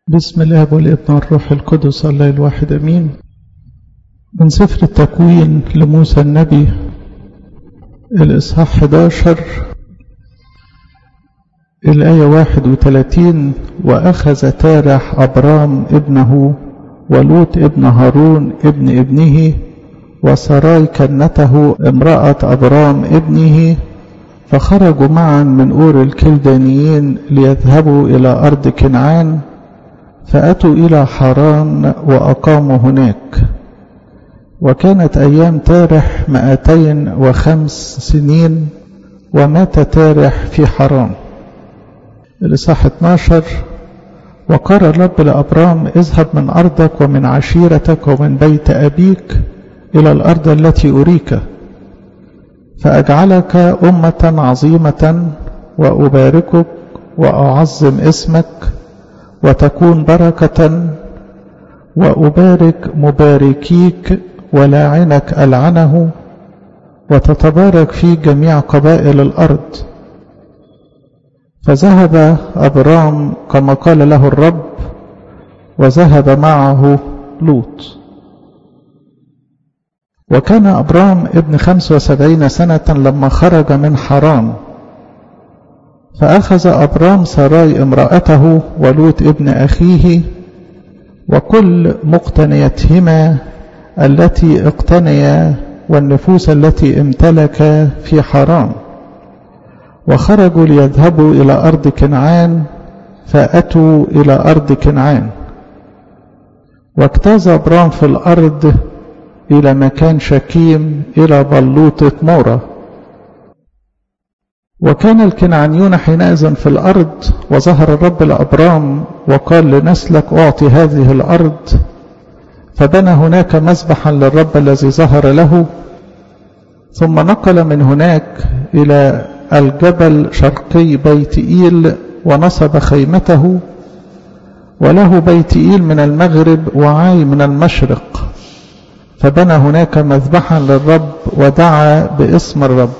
بسم الله والابن والروح القدس الله الواحد امين من سفر التكوين لموسى النبي الاصحاح 11 الايه 31 واخذ تارح ابرام ابنه ولوط ابن هارون ابن ابنه وسراي كنته امراه ابرام ابنه فخرجوا معا من اور الكلدانيين ليذهبوا الى ارض كنعان فأتوا إلى حران وأقاموا هناك وكانت أيام تارح مائتين وخمس سنين ومات تارح في حران الإصحاح 12 وقال الرب لأبرام اذهب من أرضك ومن عشيرتك ومن بيت أبيك إلى الأرض التي أريك فأجعلك أمة عظيمة وأباركك وأعظم اسمك وتكون بركة وأبارك مباركيك ولاعنك ألعنه وتتبارك في جميع قبائل الأرض فذهب أبرام كما قال له الرب وذهب معه لوط وكان أبرام ابن خمس وسبعين سنة لما خرج من حران فأخذ أبرام سراي امرأته ولوط ابن أخيه وكل مقتنيتهما التي اقتنيا والنفوس التي امتلك في حرام وخرجوا ليذهبوا إلى أرض كنعان فأتوا إلى أرض كنعان واجتاز أبرام في الأرض إلى مكان شكيم إلى بلوطة مورة وكان الكنعانيون حينئذ في الأرض وظهر الرب لأبرام وقال لنسلك أعطي هذه الأرض فبنى هناك مذبحا للرب الذي ظهر له ثم نقل من هناك إلى الجبل شرقي بيت إيل ونصب خيمته وله بيت إيل من المغرب وعاي من المشرق فبنى هناك مذبحا للرب ودعا باسم الرب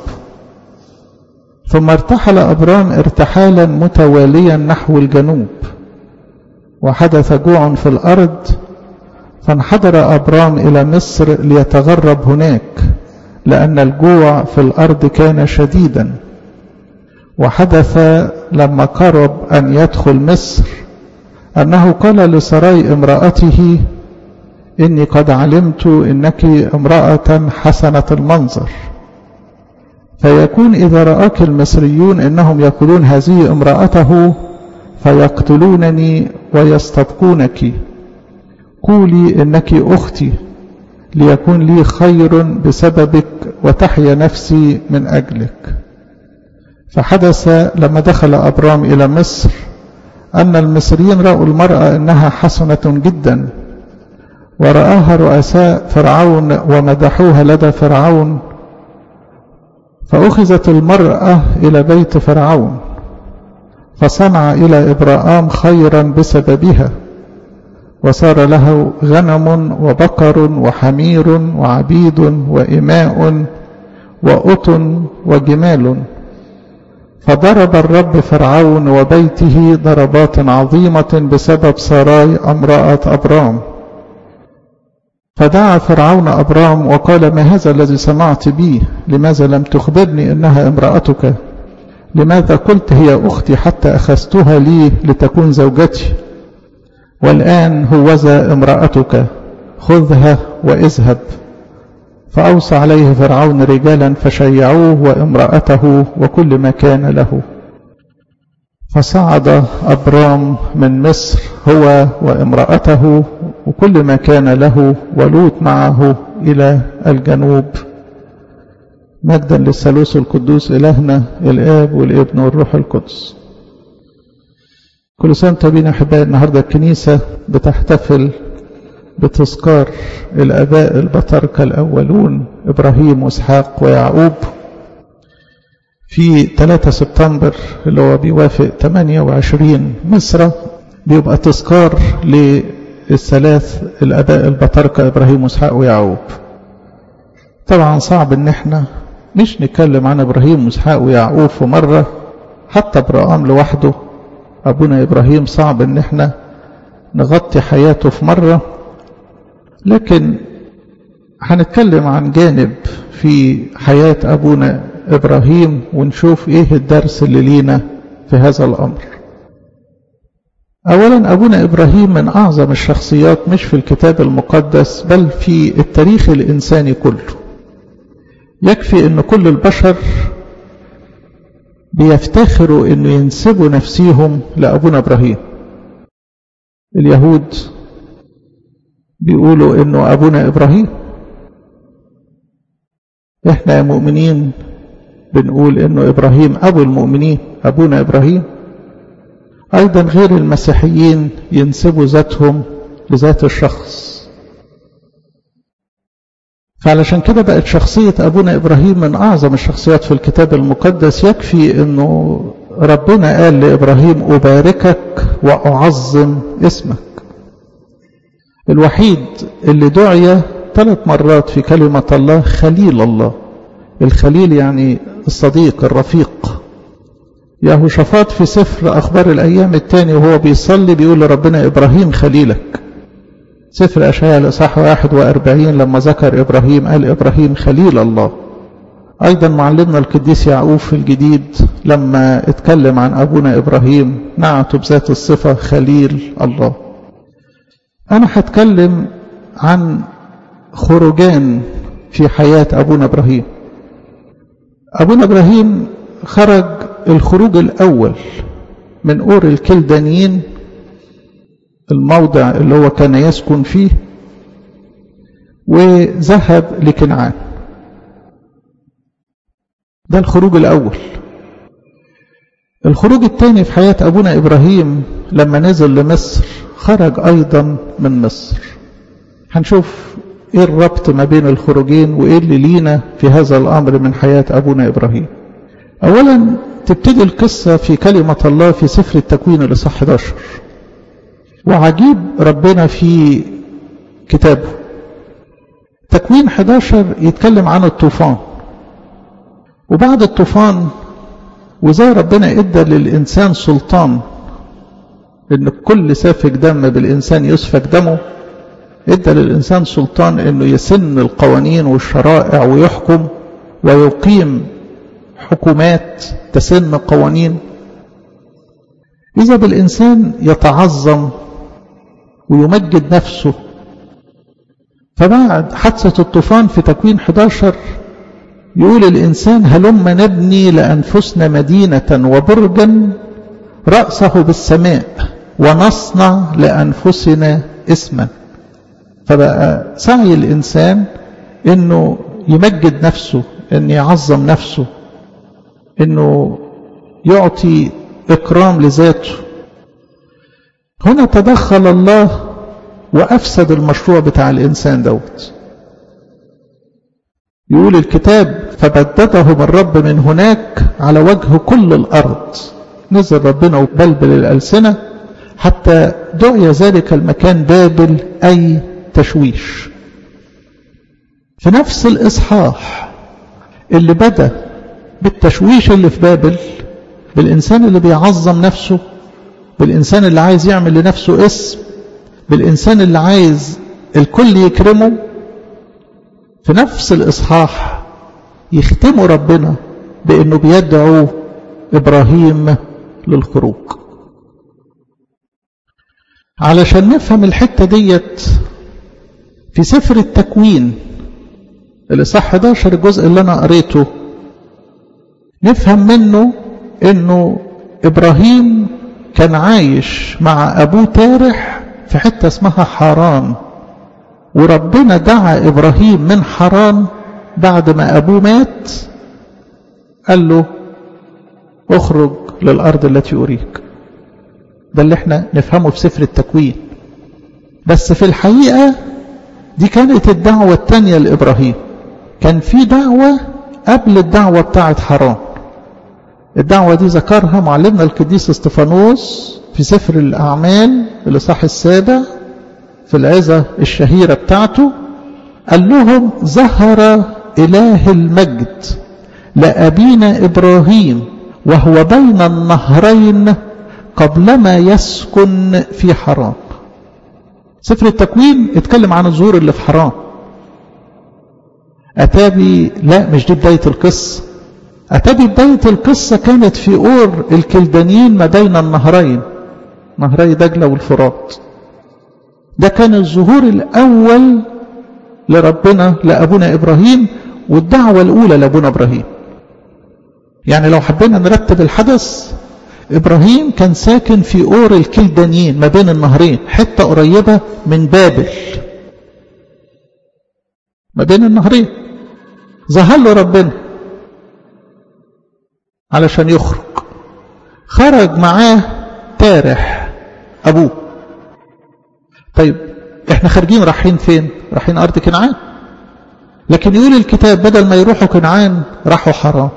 ثم ارتحل أبرام ارتحالا متواليا نحو الجنوب وحدث جوع في الأرض فانحدر أبرام إلى مصر ليتغرب هناك لأن الجوع في الأرض كان شديدا وحدث لما قرب أن يدخل مصر أنه قال لسراي امرأته إني قد علمت إنك امرأة حسنة المنظر فيكون إذا رآك المصريون إنهم يقولون هذه امرأته فيقتلونني ويستبقونك قولي إنك أختي ليكون لي خير بسببك وتحيا نفسي من أجلك فحدث لما دخل أبرام إلى مصر أن المصريين رأوا المرأة إنها حسنة جدا ورآها رؤساء فرعون ومدحوها لدى فرعون فأخذت المرأة إلى بيت فرعون فصنع إلى إبراهام خيرا بسببها وصار له غنم وبقر وحمير وعبيد وإماء وأطن وجمال فضرب الرب فرعون وبيته ضربات عظيمة بسبب سراي امرأة أبرام فدعا فرعون أبرام وقال ما هذا الذي صنعت بي لماذا لم تخبرني إنها امرأتك لماذا قلت هي أختي حتى أخذتها لي لتكون زوجتي والآن هوذا امرأتك خذها واذهب فأوصى عليه فرعون رجالا فشيعوه وامرأته وكل ما كان له فصعد أبرام من مصر هو وامرأته وكل ما كان له ولوط معه إلى الجنوب مجدا للثالوث القدوس إلهنا الآب والابن والروح القدس كل سنة طيبين أحبائي النهاردة الكنيسة بتحتفل بتذكار الآباء البطاركة الأولون إبراهيم وإسحاق ويعقوب في 3 سبتمبر اللي هو بيوافق 28 مصر بيبقى تذكار للثلاث الآباء البطاركة إبراهيم وإسحاق ويعقوب طبعا صعب ان احنا مش نتكلم عن ابراهيم واسحاق ويعقوب في مرة حتى ابراهام لوحده ابونا ابراهيم صعب ان احنا نغطي حياته في مرة لكن هنتكلم عن جانب في حياة أبونا إبراهيم ونشوف إيه الدرس اللي لينا في هذا الأمر أولا أبونا إبراهيم من أعظم الشخصيات مش في الكتاب المقدس بل في التاريخ الإنساني كله يكفي أن كل البشر بيفتخروا أن ينسبوا نفسيهم لأبونا إبراهيم اليهود بيقولوا أنه أبونا إبراهيم إحنا يا مؤمنين بنقول أنه إبراهيم أبو المؤمنين أبونا إبراهيم أيضا غير المسيحيين ينسبوا ذاتهم لذات الشخص فعلشان كده بقت شخصية أبونا إبراهيم من أعظم الشخصيات في الكتاب المقدس يكفي أنه ربنا قال لإبراهيم أباركك وأعظم اسمك الوحيد اللي دعي ثلاث مرات في كلمة الله خليل الله الخليل يعني الصديق الرفيق يهوشافاط في سفر أخبار الأيام الثاني وهو بيصلي بيقول لربنا إبراهيم خليلك سفر أشعياء الإصحاح 41 لما ذكر إبراهيم قال إبراهيم خليل الله أيضا معلمنا القديس يعقوب في الجديد لما اتكلم عن أبونا إبراهيم نعته بذات الصفة خليل الله أنا هتكلم عن خروجان في حياة أبونا إبراهيم أبونا إبراهيم خرج الخروج الأول من أور الكلدانيين الموضع اللي هو كان يسكن فيه وذهب لكنعان ده الخروج الأول الخروج الثاني في حياة أبونا إبراهيم لما نزل لمصر خرج أيضا من مصر هنشوف إيه الربط ما بين الخروجين وإيه اللي لينا في هذا الأمر من حياة أبونا إبراهيم أولا تبتدي القصة في كلمة الله في سفر التكوين الإصحاح 11 وعجيب ربنا في كتابه تكوين 11 يتكلم عن الطوفان وبعد الطوفان وزي ربنا ادى للإنسان سلطان ان كل سافك دم بالإنسان يسفك دمه ادى للإنسان سلطان انه يسن القوانين والشرائع ويحكم ويقيم حكومات تسن قوانين إذا بالإنسان يتعظم ويمجد نفسه فبعد حادثة الطوفان في تكوين 11 يقول الإنسان هلم نبني لأنفسنا مدينة وبرجا رأسه بالسماء ونصنع لأنفسنا اسما فبقى سعي الإنسان أنه يمجد نفسه أن يعظم نفسه أنه يعطي إكرام لذاته هنا تدخل الله وأفسد المشروع بتاع الإنسان دوت يقول الكتاب فبددهم الرب من هناك على وجه كل الأرض نزل ربنا وبلبل الألسنة حتى دعي ذلك المكان بابل أي تشويش في نفس الإصحاح اللي بدأ بالتشويش اللي في بابل بالإنسان اللي بيعظم نفسه بالإنسان اللي عايز يعمل لنفسه اسم بالإنسان اللي عايز الكل يكرمه في نفس الإصحاح يختموا ربنا بأنه بيدعو إبراهيم للخروج علشان نفهم الحتة ديت في سفر التكوين الإصحاح 11 الجزء اللي أنا قريته نفهم منه أنه إبراهيم كان عايش مع أبوه تارح في حتة اسمها حران وربنا دعا إبراهيم من حران بعد ما أبوه مات قال له اخرج للأرض التي أريك ده اللي احنا نفهمه في سفر التكوين بس في الحقيقة دي كانت الدعوة الثانية لإبراهيم كان في دعوة قبل الدعوة بتاعت حران الدعوة دي ذكرها معلمنا القديس استفانوس في سفر الأعمال الإصحاح السابع في العزة الشهيرة بتاعته قال لهم ظهر إله المجد لأبينا إبراهيم وهو بين النهرين قبلما يسكن في حرام سفر التكوين اتكلم عن الظهور اللي في حرام أتابي لا مش دي بداية القصة أتابي بداية القصة كانت في أور الكلدانيين ما بين النهرين نهري دجلة والفرات ده كان الظهور الأول لربنا لأبونا إبراهيم والدعوة الأولى لأبونا إبراهيم يعني لو حبينا نرتب الحدث إبراهيم كان ساكن في أور الكلدانيين ما بين النهرين حتة قريبة من بابل ما بين النهرين ظهر له ربنا علشان يخرج خرج معاه تارح أبوه طيب احنا خارجين رايحين فين رايحين أرض كنعان لكن يقول الكتاب بدل ما يروحوا كنعان راحوا حرام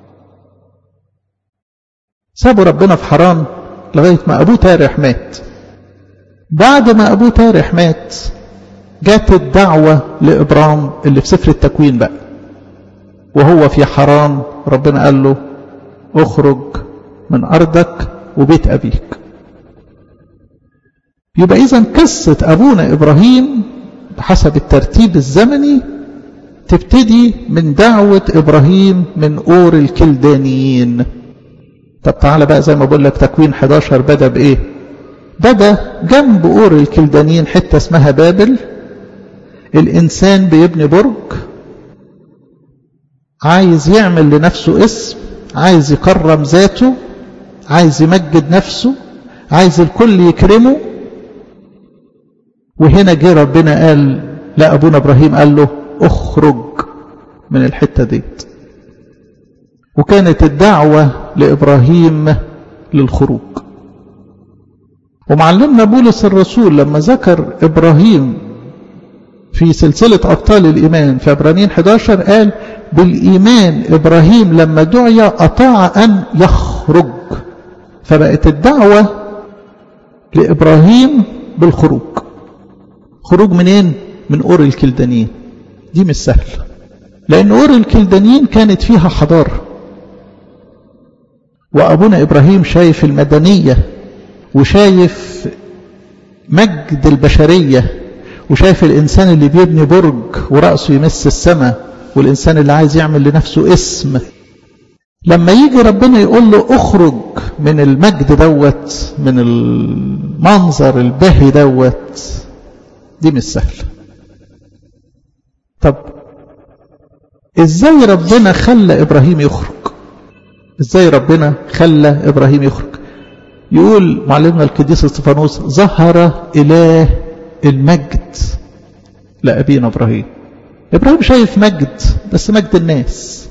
سابوا ربنا في حرام لغاية ما أبوه تارح مات بعد ما أبوه تارح مات جات الدعوة لإبرام اللي في سفر التكوين بقى وهو في حرام ربنا قال له اخرج من أرضك وبيت أبيك يبقى إذا قصة أبونا إبراهيم بحسب الترتيب الزمني تبتدي من دعوة إبراهيم من أور الكلدانيين طب تعالى بقى زي ما بقول لك تكوين 11 بدأ بإيه بدأ جنب أور الكلدانيين حتة اسمها بابل الإنسان بيبني برج عايز يعمل لنفسه اسم عايز يكرم ذاته عايز يمجد نفسه عايز الكل يكرمه وهنا جه ربنا قال لا أبونا إبراهيم قال له اخرج من الحتة ديت وكانت الدعوة لإبراهيم للخروج ومعلمنا بولس الرسول لما ذكر إبراهيم في سلسلة أبطال الإيمان في عبرانيين 11 قال بالإيمان إبراهيم لما دعي أطاع أن يخرج فبقت الدعوة لإبراهيم بالخروج خروج منين؟ من أور الكلدانيين دي مش سهل لأن أور الكلدانيين كانت فيها حضارة وأبونا إبراهيم شايف المدنية وشايف مجد البشرية وشايف الإنسان اللي بيبني برج ورأسه يمس السماء والإنسان اللي عايز يعمل لنفسه اسم لما يجي ربنا يقول له اخرج من المجد دوت من المنظر البهي دوت دي مش سهل طب ازاي ربنا خلى ابراهيم يخرج ازاي ربنا خلى ابراهيم يخرج يقول معلمنا القديس استفانوس ظهر اله المجد لابينا ابراهيم ابراهيم شايف مجد بس مجد الناس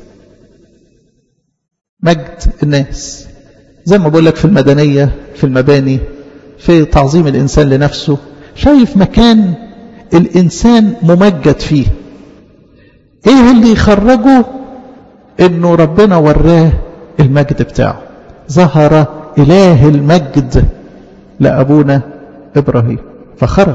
مجد الناس زي ما بقول لك في المدنية في المباني في تعظيم الإنسان لنفسه شايف مكان الإنسان ممجد فيه إيه اللي يخرجه إنه ربنا وراه المجد بتاعه ظهر إله المجد لأبونا إبراهيم فخرج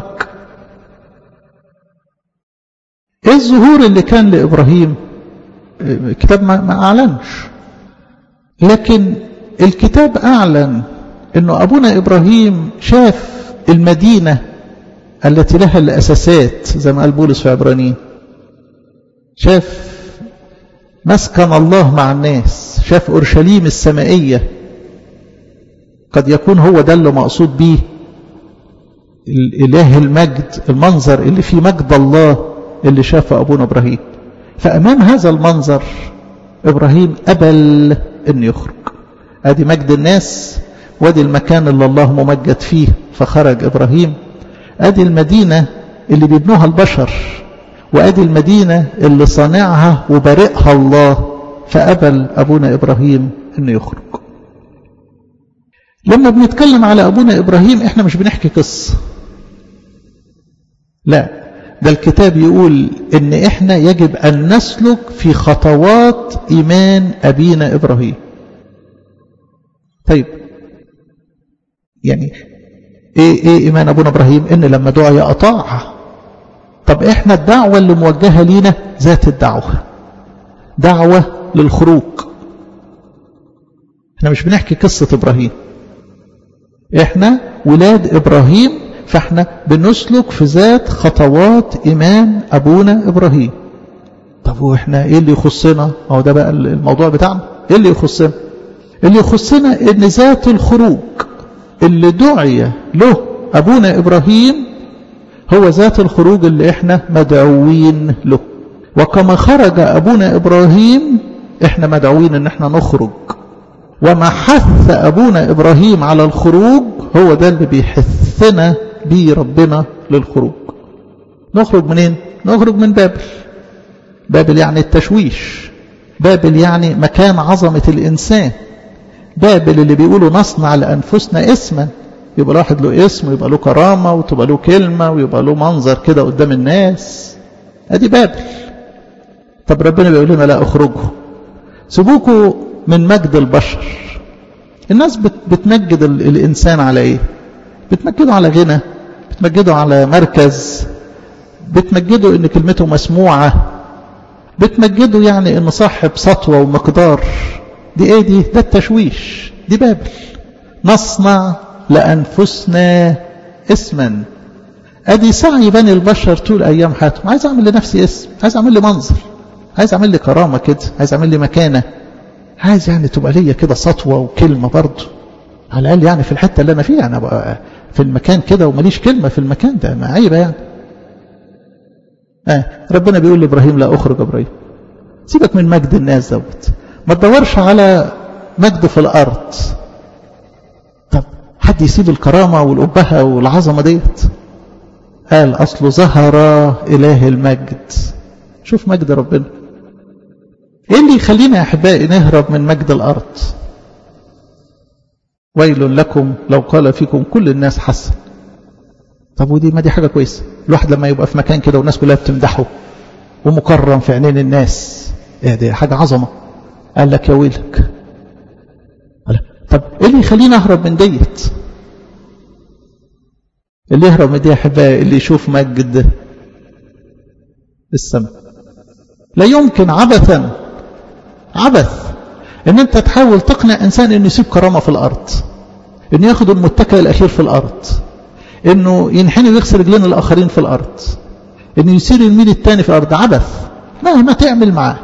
إيه الظهور اللي كان لإبراهيم الكتاب ما أعلنش لكن الكتاب أعلن أنه أبونا إبراهيم شاف المدينة التي لها الأساسات زي ما قال بولس في عبرانيين شاف مسكن الله مع الناس شاف أورشليم السمائية قد يكون هو ده اللي مقصود به الإله المجد المنظر اللي فيه مجد الله اللي شافه أبونا إبراهيم فأمام هذا المنظر إبراهيم أبل أن يخرج أدي مجد الناس وادي المكان اللي الله ممجد فيه فخرج إبراهيم أدي المدينة اللي بيبنوها البشر وأدي المدينة اللي صانعها وبارئها الله فأبل أبونا إبراهيم أنه يخرج لما بنتكلم على أبونا إبراهيم إحنا مش بنحكي قصة لا ده الكتاب يقول إن إحنا يجب أن نسلك في خطوات إيمان أبينا إبراهيم طيب يعني إيه, إيه إيمان أبونا إبراهيم إن لما دعي أطاع طب إحنا الدعوة اللي موجهة لينا ذات الدعوة دعوة للخروج احنا مش بنحكي قصة إبراهيم احنا ولاد إبراهيم فاحنا بنسلك في ذات خطوات إيمان أبونا إبراهيم طب واحنا ايه اللي يخصنا هو ده بقى الموضوع بتاعنا ايه اللي يخصنا اللي يخصنا ان ذات الخروج اللي دعي له أبونا إبراهيم هو ذات الخروج اللي احنا مدعوين له وكما خرج أبونا إبراهيم احنا مدعوين ان احنا نخرج وما حث أبونا إبراهيم على الخروج هو ده اللي بيحثنا بيه ربنا للخروج نخرج منين؟ نخرج من بابل بابل يعني التشويش بابل يعني مكان عظمة الإنسان بابل اللي بيقولوا نصنع لأنفسنا اسما يبقى الواحد له اسم ويبقى له كرامة وتبقى له كلمة ويبقى له منظر كده قدام الناس ادي بابل طب ربنا بيقول لنا لا اخرجوا سيبوكوا من مجد البشر الناس بتمجد الإنسان على إيه بتمجده على غنى بتمجده على مركز بتمجده إن كلمته مسموعة بتمجده يعني إن صاحب سطوة ومقدار دي إيه دي ده التشويش دي بابل نصنع لأنفسنا اسما أدي سعي بني البشر طول أيام حياتهم عايز أعمل لنفسي اسم عايز أعمل لي منظر عايز أعمل لي كرامة كده عايز أعمل لي مكانة عايز يعني تبقى ليا كده سطوة وكلمة برضه على الأقل يعني في الحتة اللي أنا فيها أنا بقى في المكان كده ومليش كلمة في المكان ده ما عيبة يعني آه ربنا بيقول لإبراهيم لا أخرج إبراهيم سيبك من مجد الناس دوت ما تدورش على مجد في الأرض طب حد يسيب الكرامة والأبهة والعظمة ديت قال أصله ظهر إله المجد شوف مجد ربنا ايه اللي يخلينا يا احبائي نهرب من مجد الارض ويل لكم لو قال فيكم كل الناس حسن طب ودي ما دي حاجه كويسه الواحد لما يبقى في مكان كده والناس كلها بتمدحه ومكرم في عينين الناس ايه دي حاجه عظمه قال لك يا ويلك طب ايه اللي يخلينا اهرب من ديت اللي يهرب من دي يا احبائي اللي يشوف مجد السماء لا يمكن عبثا عبث ان انت تحاول تقنع انسان انه يسيب كرامه في الارض انه ياخد المتكئ الاخير في الارض انه ينحني ويغسل رجلين الاخرين في الارض انه يصير الميل الثاني في الارض عبث مهما تعمل معاه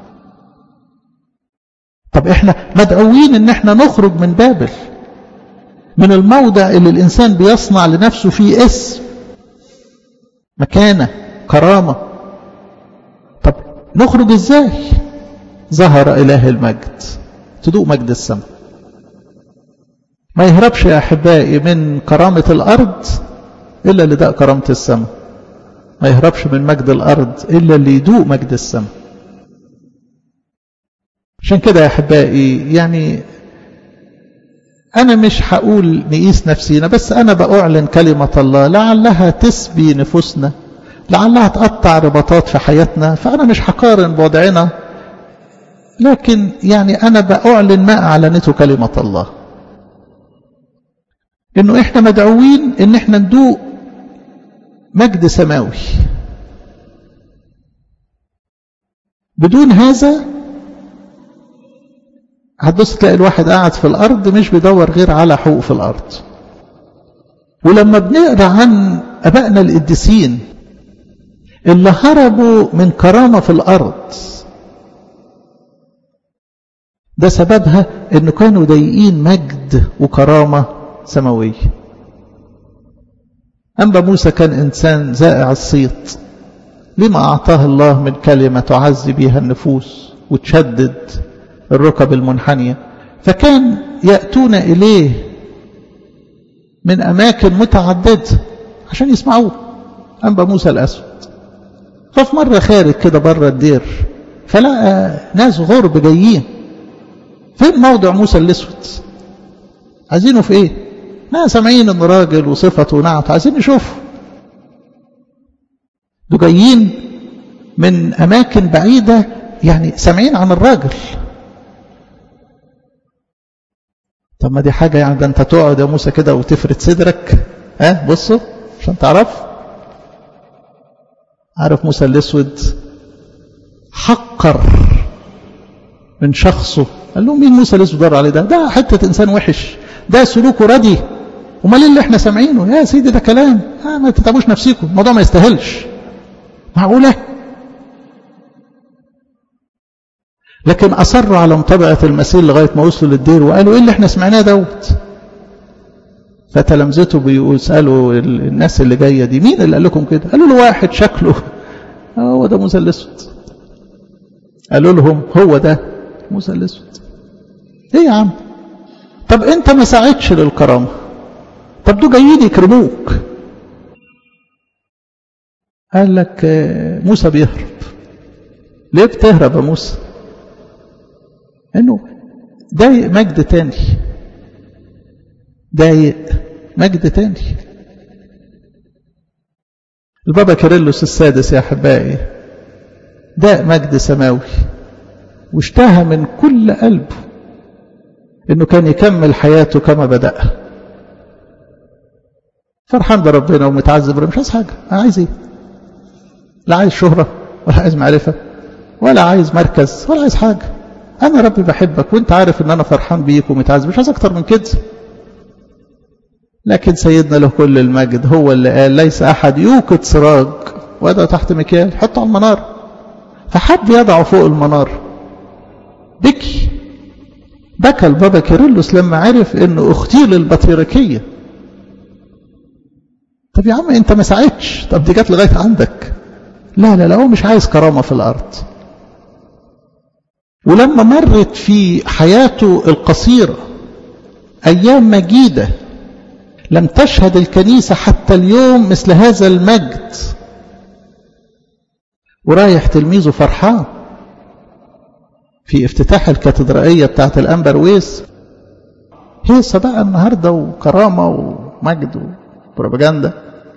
طب احنا مدعوين ان احنا نخرج من بابل من الموضع اللي الانسان بيصنع لنفسه فيه اسم مكانه كرامه طب نخرج ازاي ظهر إله المجد تدوق مجد السماء ما يهربش يا أحبائي من كرامة الأرض إلا اللي داق كرامة السماء ما يهربش من مجد الأرض إلا اللي يدوق مجد السماء عشان كده يا أحبائي يعني أنا مش هقول نقيس نفسينا بس أنا بأعلن كلمة الله لعلها تسبي نفوسنا لعلها تقطع رباطات في حياتنا فأنا مش هقارن بوضعنا لكن يعني أنا بأعلن ما أعلنته كلمة الله إنه إحنا مدعوين إن إحنا ندوق مجد سماوي بدون هذا هتبص تلاقي الواحد قاعد في الأرض مش بيدور غير على حقوق في الأرض ولما بنقرأ عن أبائنا القديسين اللي هربوا من كرامة في الأرض ده سببها انه كانوا ضايقين مجد وكرامة سماوية أنبا موسى كان إنسان زائع الصيت لما أعطاه الله من كلمة تعزي بها النفوس وتشدد الركب المنحنية فكان يأتون إليه من أماكن متعددة عشان يسمعوه أنبا موسى الأسود ففي مرة خارج كده بره الدير فلقى ناس غرب جايين فين موضع موسى الاسود عايزينه في ايه ما سامعين ان راجل وصفته ونعت عايزين نشوفه دول جايين من اماكن بعيده يعني سامعين عن الراجل طب ما دي حاجه يعني ده انت تقعد يا موسى كده وتفرد صدرك ها بصوا عشان تعرف عارف موسى الاسود حقر من شخصه قال لهم مين موسى الاسود دار عليه ده ده حته انسان وحش ده سلوكه ردي امال اللي احنا سامعينه يا سيدي ده كلام آه ما تتعبوش نفسيكم الموضوع ما يستاهلش معقوله لكن اصروا على متابعه المسير لغايه ما وصلوا للدير وقالوا ايه اللي احنا سمعناه دوت فتلامذته بيسالوا الناس اللي جايه دي مين اللي قال لكم كده قالوا له واحد شكله هو ده موسى الاسود قالوا لهم هو ده موسى الاسود ايه يا عم طب انت ما ساعدتش للكرامه طب دول جايين يكرموك قال لك موسى بيهرب ليه بتهرب يا موسى انه ضايق مجد تاني ضايق مجد تاني البابا كيرلس السادس يا احبائي ده مجد سماوي واشتهى من كل قلبه انه كان يكمل حياته كما بدأها فرحان بربنا ومتعذب مش عايز حاجة أنا عايز ايه لا عايز شهرة ولا عايز معرفة ولا عايز مركز ولا عايز حاجة أنا ربي بحبك وانت عارف ان أنا فرحان بيك ومتعذب مش عايز أكتر من كده لكن سيدنا له كل المجد هو اللي قال ليس أحد يوقد سراج ويضع تحت مكيال حطه على المنار فحب يضعه فوق المنار بكي بكى البابا كيرلس لما عرف انه اغتيل البطريركيه طب يا عم انت ما ساعدتش طب دي جت لغايه عندك لا لا لا هو مش عايز كرامه في الارض ولما مرت في حياته القصيره ايام مجيده لم تشهد الكنيسه حتى اليوم مثل هذا المجد ورايح تلميذه فرحان في افتتاح الكاتدرائية بتاعت الأنبرويس هيصة بقى النهاردة وكرامة ومجد وبروباجندا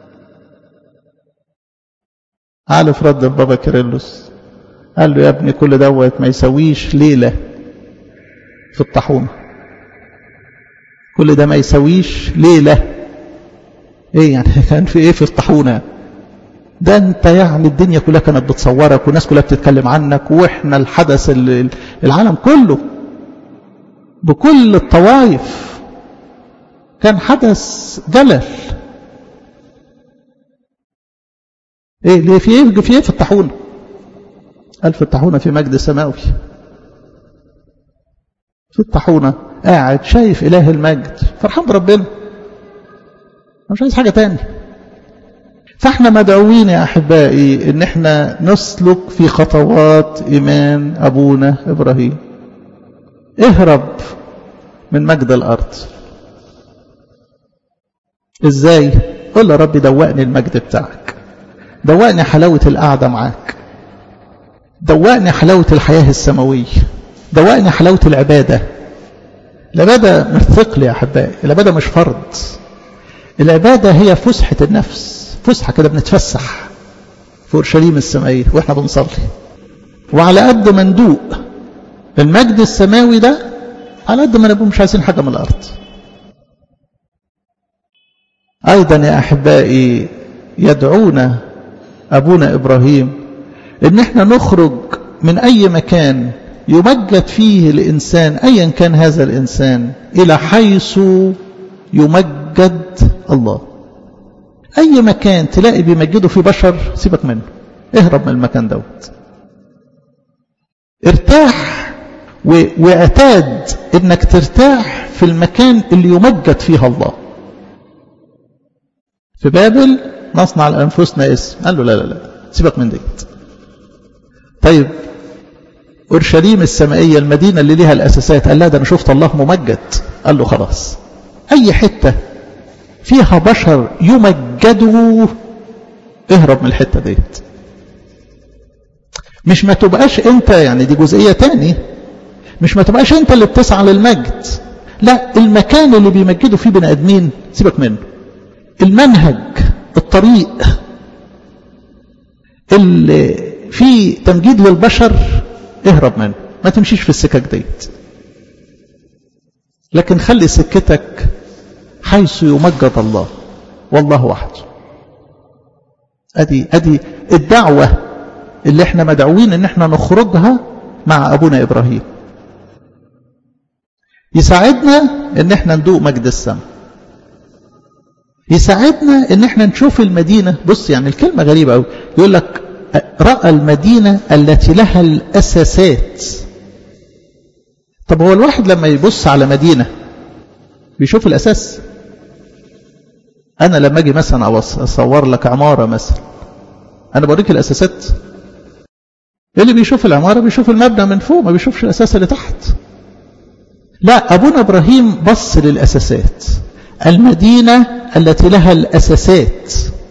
عارف رد البابا كيرلس قال له يا ابني كل دوت ما يسويش ليلة في الطاحونة كل ده ما يسويش ليلة ايه يعني كان في ايه في الطاحونة ده انت يعني الدنيا كلها كانت بتصورك والناس كلها بتتكلم عنك واحنا الحدث العالم كله بكل الطوائف كان حدث جلل ايه ليه في ايه في ايه في الطاحونه قال في الطاحونه في مجد سماوي في الطاحونه قاعد شايف اله المجد فرحان بربنا مش عايز حاجه تاني فاحنا مدعوين يا احبائي ان احنا نسلك في خطوات ايمان ابونا ابراهيم اهرب من مجد الارض ازاي قل يا ربي دوقني المجد بتاعك دوقني حلاوة القعدة معاك دوقني حلاوة الحياة السماوية دوقني حلاوة العبادة العبادة مش ثقل يا أحبائي العبادة مش فرض العبادة هي فسحة النفس فسحة كده بنتفسح في أورشليم السمائية وإحنا بنصلي وعلى قد ما ندوق المجد السماوي ده على قد ما نبقى مش عايزين حاجة من الأرض أيضا يا أحبائي يدعونا أبونا إبراهيم إن احنا نخرج من أي مكان يمجد فيه الإنسان أيا كان هذا الإنسان إلى حيث يمجد الله أي مكان تلاقي بيمجده فيه بشر سيبك منه اهرب من المكان دوت ارتاح واعتاد انك ترتاح في المكان اللي يمجد فيها الله في بابل نصنع لأنفسنا اسم قال له لا لا لا سيبك من ديت طيب أورشليم السمائية المدينة اللي ليها الأساسات قال لا ده أنا شفت الله ممجد قال له خلاص أي حتة فيها بشر يمجدوا اهرب من الحتة ديت مش ما تبقاش انت يعني دي جزئية تاني مش ما تبقاش انت اللي بتسعى للمجد لا المكان اللي بيمجدوا فيه بني ادمين سيبك منه المنهج الطريق اللي فيه تمجيد للبشر اهرب منه ما تمشيش في السكك ديت لكن خلي سكتك حيث يمجد الله والله وحده ادي ادي الدعوه اللي احنا مدعوين ان احنا نخرجها مع ابونا ابراهيم يساعدنا ان احنا ندوق مجد السماء يساعدنا ان احنا نشوف المدينة بص يعني الكلمة غريبة قوي يقول لك رأى المدينة التي لها الأساسات طب هو الواحد لما يبص على مدينة بيشوف الأساس أنا لما أجي مثلا أصور لك عمارة مثلا أنا بوريك الأساسات اللي بيشوف العمارة بيشوف المبنى من فوق ما بيشوفش الأساس اللي تحت لا أبونا إبراهيم بص للأساسات المدينة التي لها الأساسات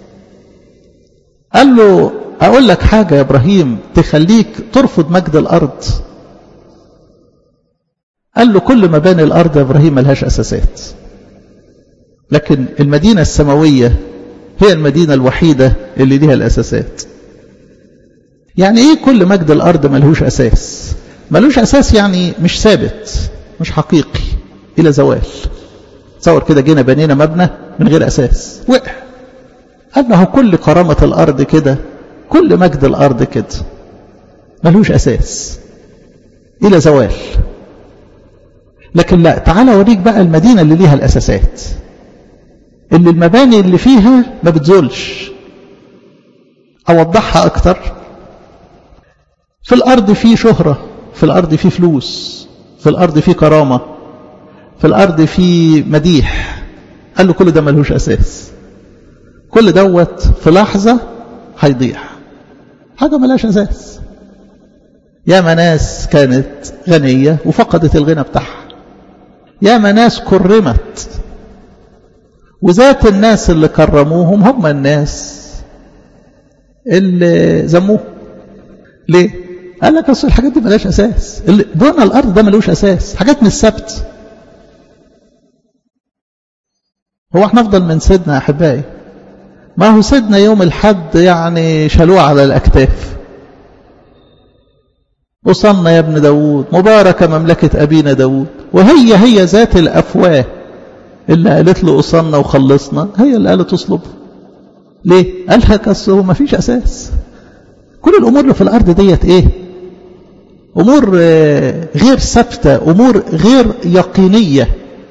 قال له أقول لك حاجة يا إبراهيم تخليك ترفض مجد الأرض قال له كل مباني الأرض يا إبراهيم ملهاش أساسات لكن المدينة السماوية هي المدينة الوحيدة اللي ليها الأساسات يعني إيه كل مجد الأرض ملهوش أساس ملوش أساس يعني مش ثابت مش حقيقي إلى زوال تصور كده جينا بنينا مبنى من غير أساس وقع أنه كل كرامة الأرض كده كل مجد الأرض كده ملوش أساس إلى زوال لكن لا تعالى أوريك بقى المدينة اللي ليها الأساسات اللي المباني اللي فيها ما بتزولش أوضحها أكتر في الأرض في شهرة في الأرض في فلوس في الأرض في كرامة في الأرض في مديح قال له كل ده ملهوش أساس كل دوت في لحظة هيضيع حاجة ملهاش أساس ياما ناس كانت غنية وفقدت الغنى بتاعها ياما ناس كرمت وذات الناس اللي كرموهم هم الناس اللي ذموه ليه؟ قال لك اصل الحاجات دي ملهاش اساس اللي بنى الارض ده ملوش اساس حاجات من السبت هو احنا افضل من سيدنا احبائي ما هو سيدنا يوم الحد يعني شالوه على الاكتاف وصلنا يا ابن داود مباركة مملكة أبينا داود وهي هي ذات الأفواه اللي قالت له أصلنا وخلصنا هي اللي قالت اصلبه ليه؟ قال لك أصل ما فيش أساس كل الأمور اللي في الأرض ديت إيه؟ أمور غير ثابتة أمور غير يقينية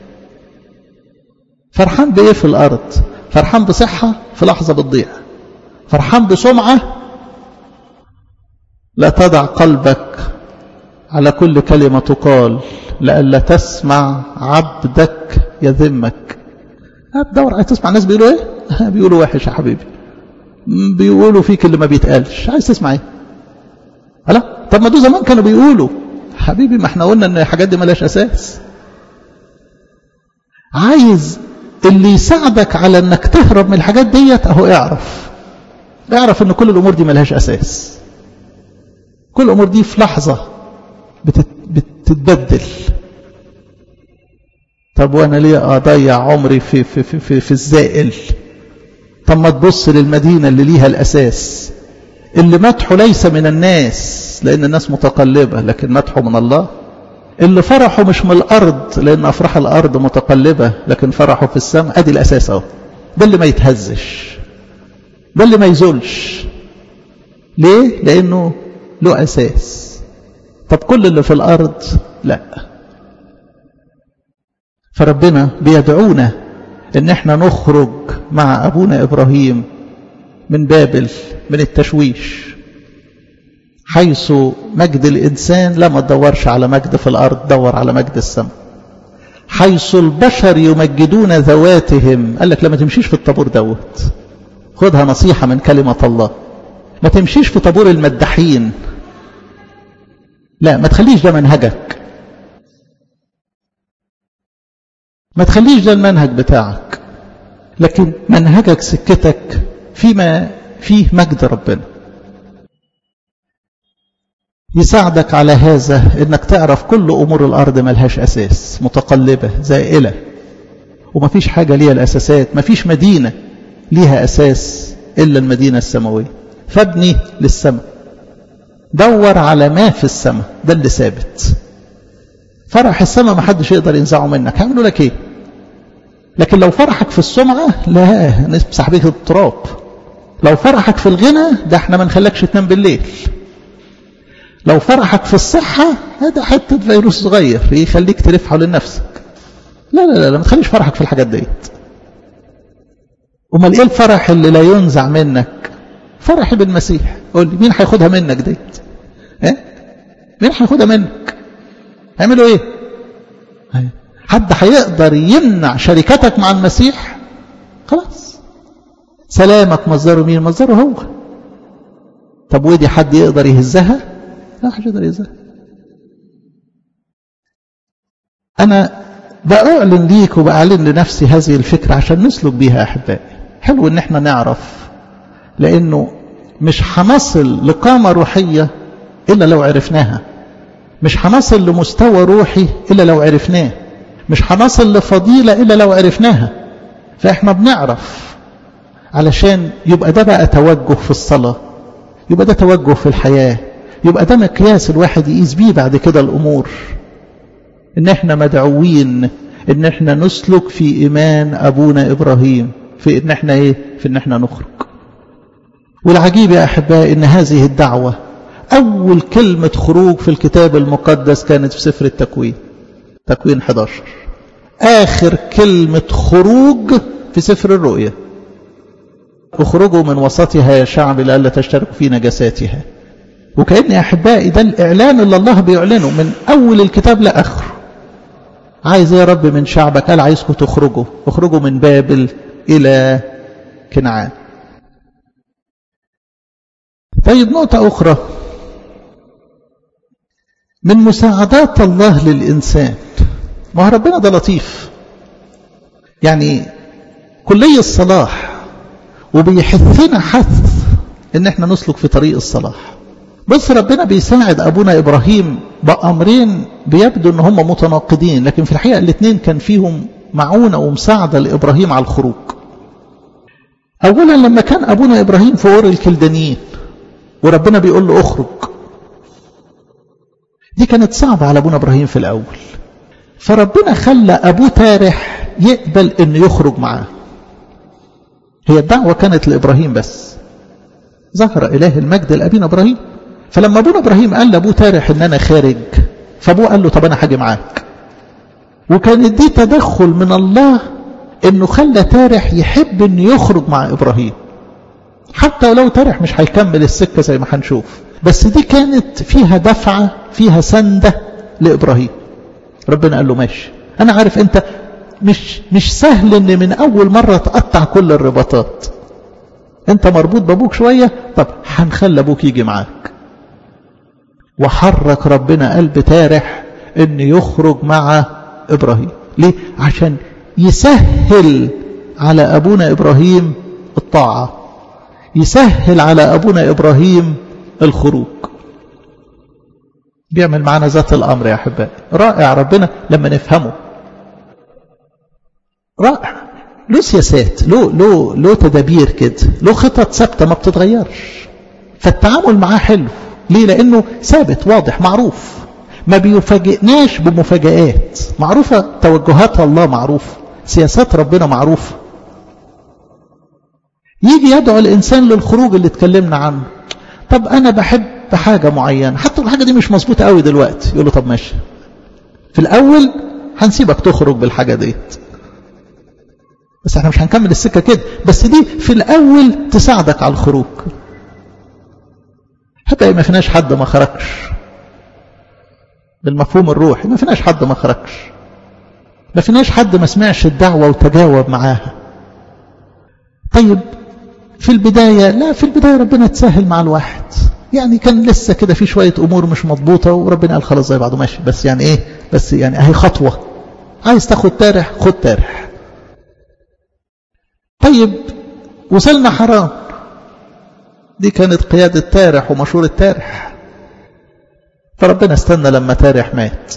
فرحان بإيه في الأرض فرحان بصحة في لحظة بتضيع فرحان بسمعة لا تضع قلبك على كل كلمة تقال لألا تسمع عبدك يذمك دور عايز تسمع الناس بيقولوا ايه بيقولوا وحش يا حبيبي بيقولوا فيك اللي ما بيتقالش عايز تسمع ايه لا طب ما دول زمان كانوا بيقولوا حبيبي ما احنا قلنا ان الحاجات دي ملهاش اساس عايز اللي يساعدك على انك تهرب من الحاجات ديت اهو اعرف اعرف ان كل الامور دي ملهاش اساس كل الامور دي في لحظة بتت... بتتبدل طب وانا ليه اضيع عمري في, في, في, في, في الزائل طب ما تبص للمدينة اللي ليها الاساس اللي مدحه ليس من الناس لان الناس متقلبة لكن مدحه من الله اللي فرحه مش من الارض لان افراح الارض متقلبة لكن فرحه في السماء ادي الاساس اهو ده اللي ما يتهزش ده اللي ما يزولش ليه لانه له اساس طب كل اللي في الارض لا فربنا بيدعونا ان احنا نخرج مع ابونا ابراهيم من بابل من التشويش حيث مجد الإنسان لا ما تدورش على مجد في الأرض دور على مجد السماء حيث البشر يمجدون ذواتهم قال لك لما تمشيش في الطابور دوت خدها نصيحة من كلمة الله ما تمشيش في طابور المدحين لا ما تخليش ده منهجك ما تخليش ده المنهج بتاعك لكن منهجك سكتك فيما فيه مجد ربنا يساعدك على هذا انك تعرف كل امور الارض ملهاش اساس متقلبة زائلة ومفيش حاجة ليها الاساسات مفيش مدينة ليها اساس الا المدينة السماوية فابني للسماء دور على ما في السماء ده اللي ثابت فرح السماء محدش يقدر ينزعه منك هيعملوا لك ايه لكن لو فرحك في السمعة لا نمسح بيك التراب لو فرحك في الغنى ده احنا ما نخلكش تنام بالليل لو فرحك في الصحة هذا حتة فيروس صغير يخليك تلف حول نفسك لا لا لا, لا ما تخليش فرحك في الحاجات ديت امال ايه الفرح اللي لا ينزع منك فرح بالمسيح قول لي مين هياخدها منك ديت ايه مين هياخدها منك هيعملوا ايه حد هيقدر يمنع شركتك مع المسيح خلاص سلامك مصدره مين مصدره هو طب ودي حد يقدر يهزها لا حد يقدر يهزها انا بأعلن ليك وبأعلن لنفسي هذه الفكرة عشان نسلك بيها أحبائي حلو ان احنا نعرف لانه مش هنصل لقامة روحية الا لو عرفناها مش هنصل لمستوى روحي الا لو عرفناه مش هنصل لفضيلة الا لو عرفناها فاحنا بنعرف علشان يبقى ده بقى توجه في الصلاة يبقى ده توجه في الحياة يبقى ده مقياس الواحد يقيس بيه بعد كده الامور ان احنا مدعوين ان احنا نسلك في ايمان ابونا ابراهيم في ان احنا ايه في ان احنا نخرج والعجيب يا احبائي ان هذه الدعوه اول كلمه خروج في الكتاب المقدس كانت في سفر التكوين تكوين 11 اخر كلمه خروج في سفر الرؤيا اخرجوا من وسطها يا شعب لئلا تشتركوا في نجساتها وكأن يا أحبائي ده الإعلان اللي الله بيعلنه من أول الكتاب لآخره عايز يا رب من شعبك قال عايزكم تخرجوا اخرجوا من بابل إلى كنعان طيب نقطة أخرى من مساعدات الله للإنسان ما هو ربنا ده لطيف يعني كلي الصلاح وبيحثنا حث ان احنا نسلك في طريق الصلاح بس ربنا بيساعد ابونا ابراهيم بامرين بيبدو ان هم متناقضين لكن في الحقيقه الاثنين كان فيهم معونه ومساعده لابراهيم على الخروج اولا لما كان ابونا ابراهيم في اور الكلدانيين وربنا بيقول له اخرج دي كانت صعبه على ابونا ابراهيم في الاول فربنا خلى ابوه تارح يقبل انه يخرج معاه هي الدعوه كانت لابراهيم بس ظهر اله المجد لابينا ابراهيم فلما ابونا ابراهيم قال لابوه تارح ان انا خارج فابوه قال له طب انا هاجي معاك وكانت دي تدخل من الله انه خلى تارح يحب انه يخرج مع ابراهيم حتى لو تارح مش هيكمل السكه زي ما هنشوف بس دي كانت فيها دفعه فيها سنده لابراهيم ربنا قال له ماشي انا عارف انت مش مش سهل ان من اول مره تقطع كل الرباطات انت مربوط بابوك شويه طب هنخلي ابوك يجي معاك وحرك ربنا قلب تارح ان يخرج مع ابراهيم ليه عشان يسهل على ابونا ابراهيم الطاعه يسهل على ابونا ابراهيم الخروج بيعمل معنا ذات الامر يا احبائي رائع ربنا لما نفهمه رائع له سياسات له له له تدابير كده له خطط ثابته ما بتتغيرش فالتعامل معاه حلو ليه لانه ثابت واضح معروف ما بيفاجئناش بمفاجآت معروفة توجهات الله معروفة سياسات ربنا معروفة يجي يدعو الإنسان للخروج اللي اتكلمنا عنه طب أنا بحب حاجة معينة حتى الحاجة دي مش مظبوطة قوي دلوقتي يقول له طب ماشي في الأول هنسيبك تخرج بالحاجة ديت بس احنا مش هنكمل السكة كده بس دي في الأول تساعدك على الخروج حتى ما فيناش حد ما خرجش بالمفهوم الروحي ما فيناش حد ما خرجش ما فيناش حد ما سمعش الدعوة وتجاوب معاها طيب في البداية لا في البداية ربنا تسهل مع الواحد يعني كان لسه كده في شوية أمور مش مضبوطة وربنا قال خلاص زي بعضه ماشي بس يعني إيه بس يعني أهي خطوة عايز تاخد تارح خد تارح طيب وصلنا حرام دي كانت قيادة تارح ومشهور التارح فربنا استنى لما تارح مات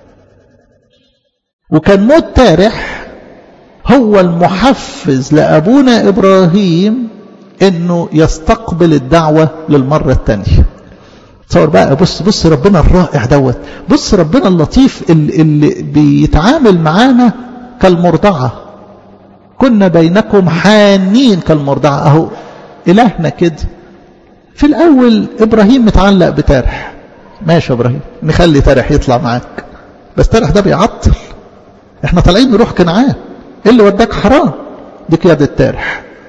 وكان موت تارح هو المحفز لأبونا إبراهيم إنه يستقبل الدعوة للمرة الثانية تصور بقى بص بص ربنا الرائع دوت بص ربنا اللطيف اللي, اللي بيتعامل معانا كالمرضعة كنا بينكم حانين كالمرضعة أهو إلهنا كده في الأول إبراهيم متعلق بتارح ماشي يا إبراهيم نخلي تارح يطلع معاك بس تارح ده بيعطل احنا طالعين نروح كنعان ايه اللي وداك حرام دي قيادة تارح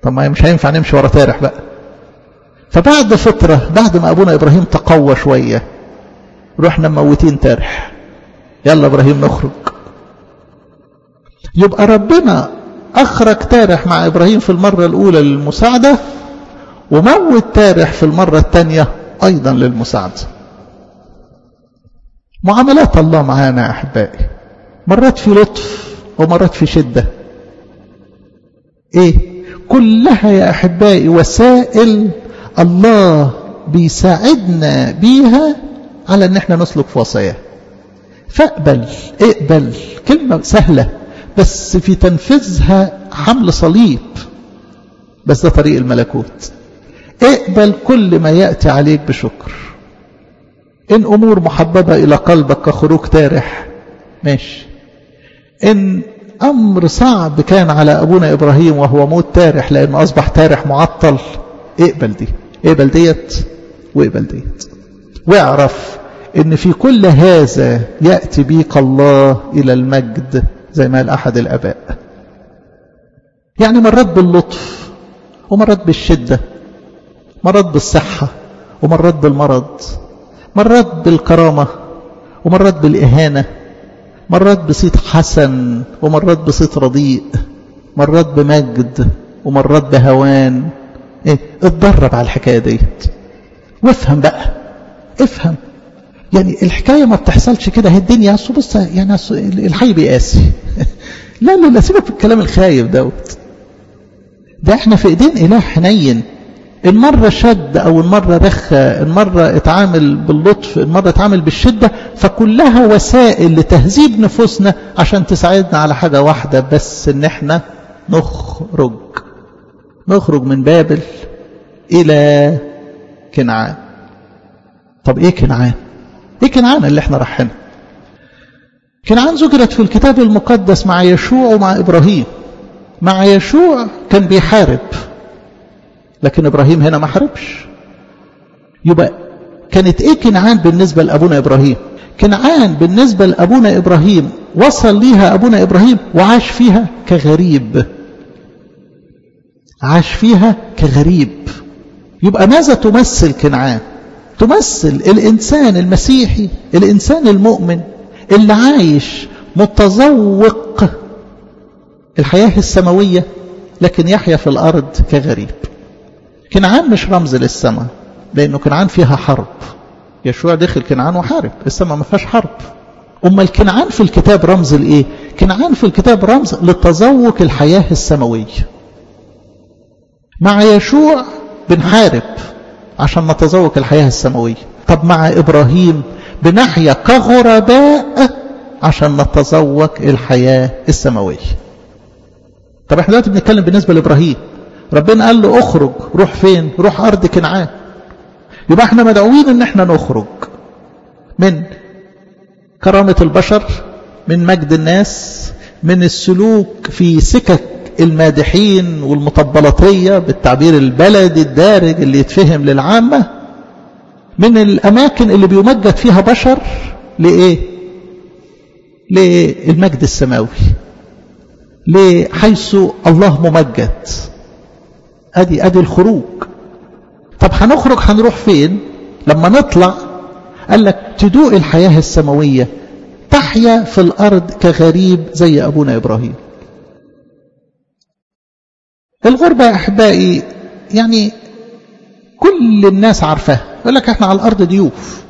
طب ما مش هينفع نمشي ورا تارح بقى فبعد فترة بعد ما أبونا إبراهيم تقوى شوية رحنا موتين تارح يلا إبراهيم نخرج يبقى ربنا أخرج تارح مع إبراهيم في المرة الأولى للمساعدة وموت تارح في المرة الثانية أيضا للمساعدة معاملات الله معانا أحبائي مرات في لطف ومرات في شدة إيه كلها يا أحبائي وسائل الله بيساعدنا بيها على ان احنا نسلك في وصاياه فاقبل اقبل كلمة سهلة بس في تنفيذها حمل صليب بس ده طريق الملكوت اقبل كل ما يأتي عليك بشكر إن أمور محببة إلى قلبك كخروج تارح ماشي إن أمر صعب كان على أبونا إبراهيم وهو موت تارح لأنه أصبح تارح معطل اقبل دي اقبل ديت واقبل ديت واعرف ان في كل هذا يأتي بيك الله إلى المجد زي ما قال أحد الأباء يعني مرات باللطف ومرات بالشدة مرات بالصحة ومرات بالمرض مرات بالكرامة ومرات بالإهانة مرات بصيت حسن ومرات بصيت رديء مرات بمجد ومرات بهوان ايه اتدرب على الحكاية ديت وافهم بقى افهم يعني الحكاية ما بتحصلش كده هي الدنيا أصل بص يعني أصل الحي بيقاسي لا لا لا سيبك في الكلام الخايب دوت ده احنا في ايدين اله حنين ان مرة شد او ان مرة رخى ان مرة اتعامل باللطف ان مرة اتعامل بالشدة فكلها وسائل لتهذيب نفوسنا عشان تساعدنا على حاجة واحدة بس ان احنا نخرج نخرج من بابل الى كنعان طب ايه كنعان ايه كنعان اللي احنا رايحينها كنعان ذكرت في الكتاب المقدس مع يشوع ومع ابراهيم مع يشوع كان بيحارب لكن ابراهيم هنا ما حاربش يبقى كانت ايه كنعان بالنسبه لابونا ابراهيم كنعان بالنسبه لابونا ابراهيم وصل ليها ابونا ابراهيم وعاش فيها كغريب عاش فيها كغريب يبقى ماذا تمثل كنعان تمثل الإنسان المسيحي الإنسان المؤمن اللي عايش متذوق الحياة السماوية لكن يحيا في الأرض كغريب كنعان مش رمز للسماء لأنه كنعان فيها حرب يشوع دخل كنعان وحارب السماء ما فيهاش حرب أما الكنعان في الكتاب رمز لإيه كنعان في الكتاب رمز لتذوق الحياة السماوية مع يشوع بنحارب عشان نتذوق الحياة السماوية طب مع إبراهيم بنحيا كغرباء عشان نتذوق الحياة السماوية طب احنا دلوقتي بنتكلم بالنسبة لإبراهيم ربنا قال له اخرج روح فين روح أرض كنعان يبقى احنا مدعوين ان احنا نخرج من كرامة البشر من مجد الناس من السلوك في سكك المادحين والمطبلطية بالتعبير البلدي الدارج اللي يتفهم للعامة من الأماكن اللي بيمجد فيها بشر لإيه للمجد السماوي لحيث الله ممجد أدي أدي الخروج طب هنخرج هنروح فين لما نطلع قال لك تدوق الحياة السماوية تحيا في الأرض كغريب زي أبونا إبراهيم الغربة يا أحبائي يعني كل الناس عارفاها يقول لك احنا على الأرض ضيوف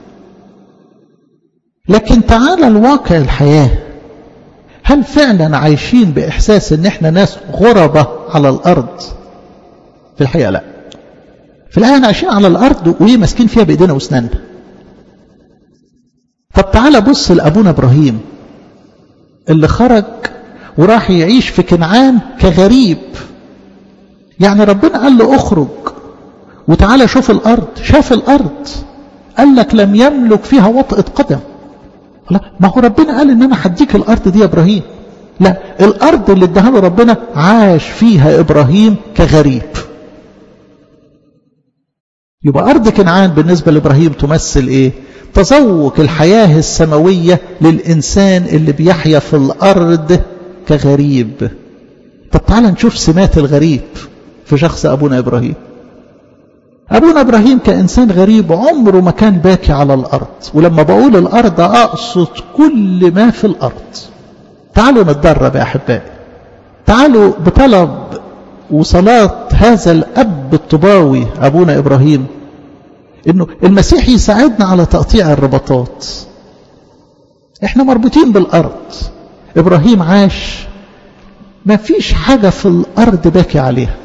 لكن تعالى الواقع الحياة هل فعلا عايشين بإحساس ان احنا ناس غربة على الأرض في الحقيقة لا في الحقيقة احنا عايشين على الأرض وإيه ماسكين فيها بإيدينا وأسناننا طب تعالى بص لأبونا إبراهيم اللي خرج وراح يعيش في كنعان كغريب يعني ربنا قال له اخرج وتعالى شوف الأرض شاف الأرض قال لك لم يملك فيها وطئة قدم لا ما هو ربنا قال ان انا هديك الأرض دي يا إبراهيم لا الأرض اللي اداها له ربنا عاش فيها إبراهيم كغريب يبقى أرض كنعان بالنسبة لإبراهيم تمثل إيه تذوق الحياة السماوية للإنسان اللي بيحيا في الأرض كغريب طب تعالى نشوف سمات الغريب في شخص أبونا إبراهيم أبونا إبراهيم كإنسان غريب عمره ما كان باكي على الأرض ولما بقول الأرض أقصد كل ما في الأرض تعالوا نتدرب يا أحبائي تعالوا بطلب وصلاة هذا الأب الطباوي أبونا إبراهيم إنه المسيح يساعدنا على تقطيع الرباطات إحنا مربوطين بالأرض إبراهيم عاش ما فيش حاجة في الأرض باكي عليها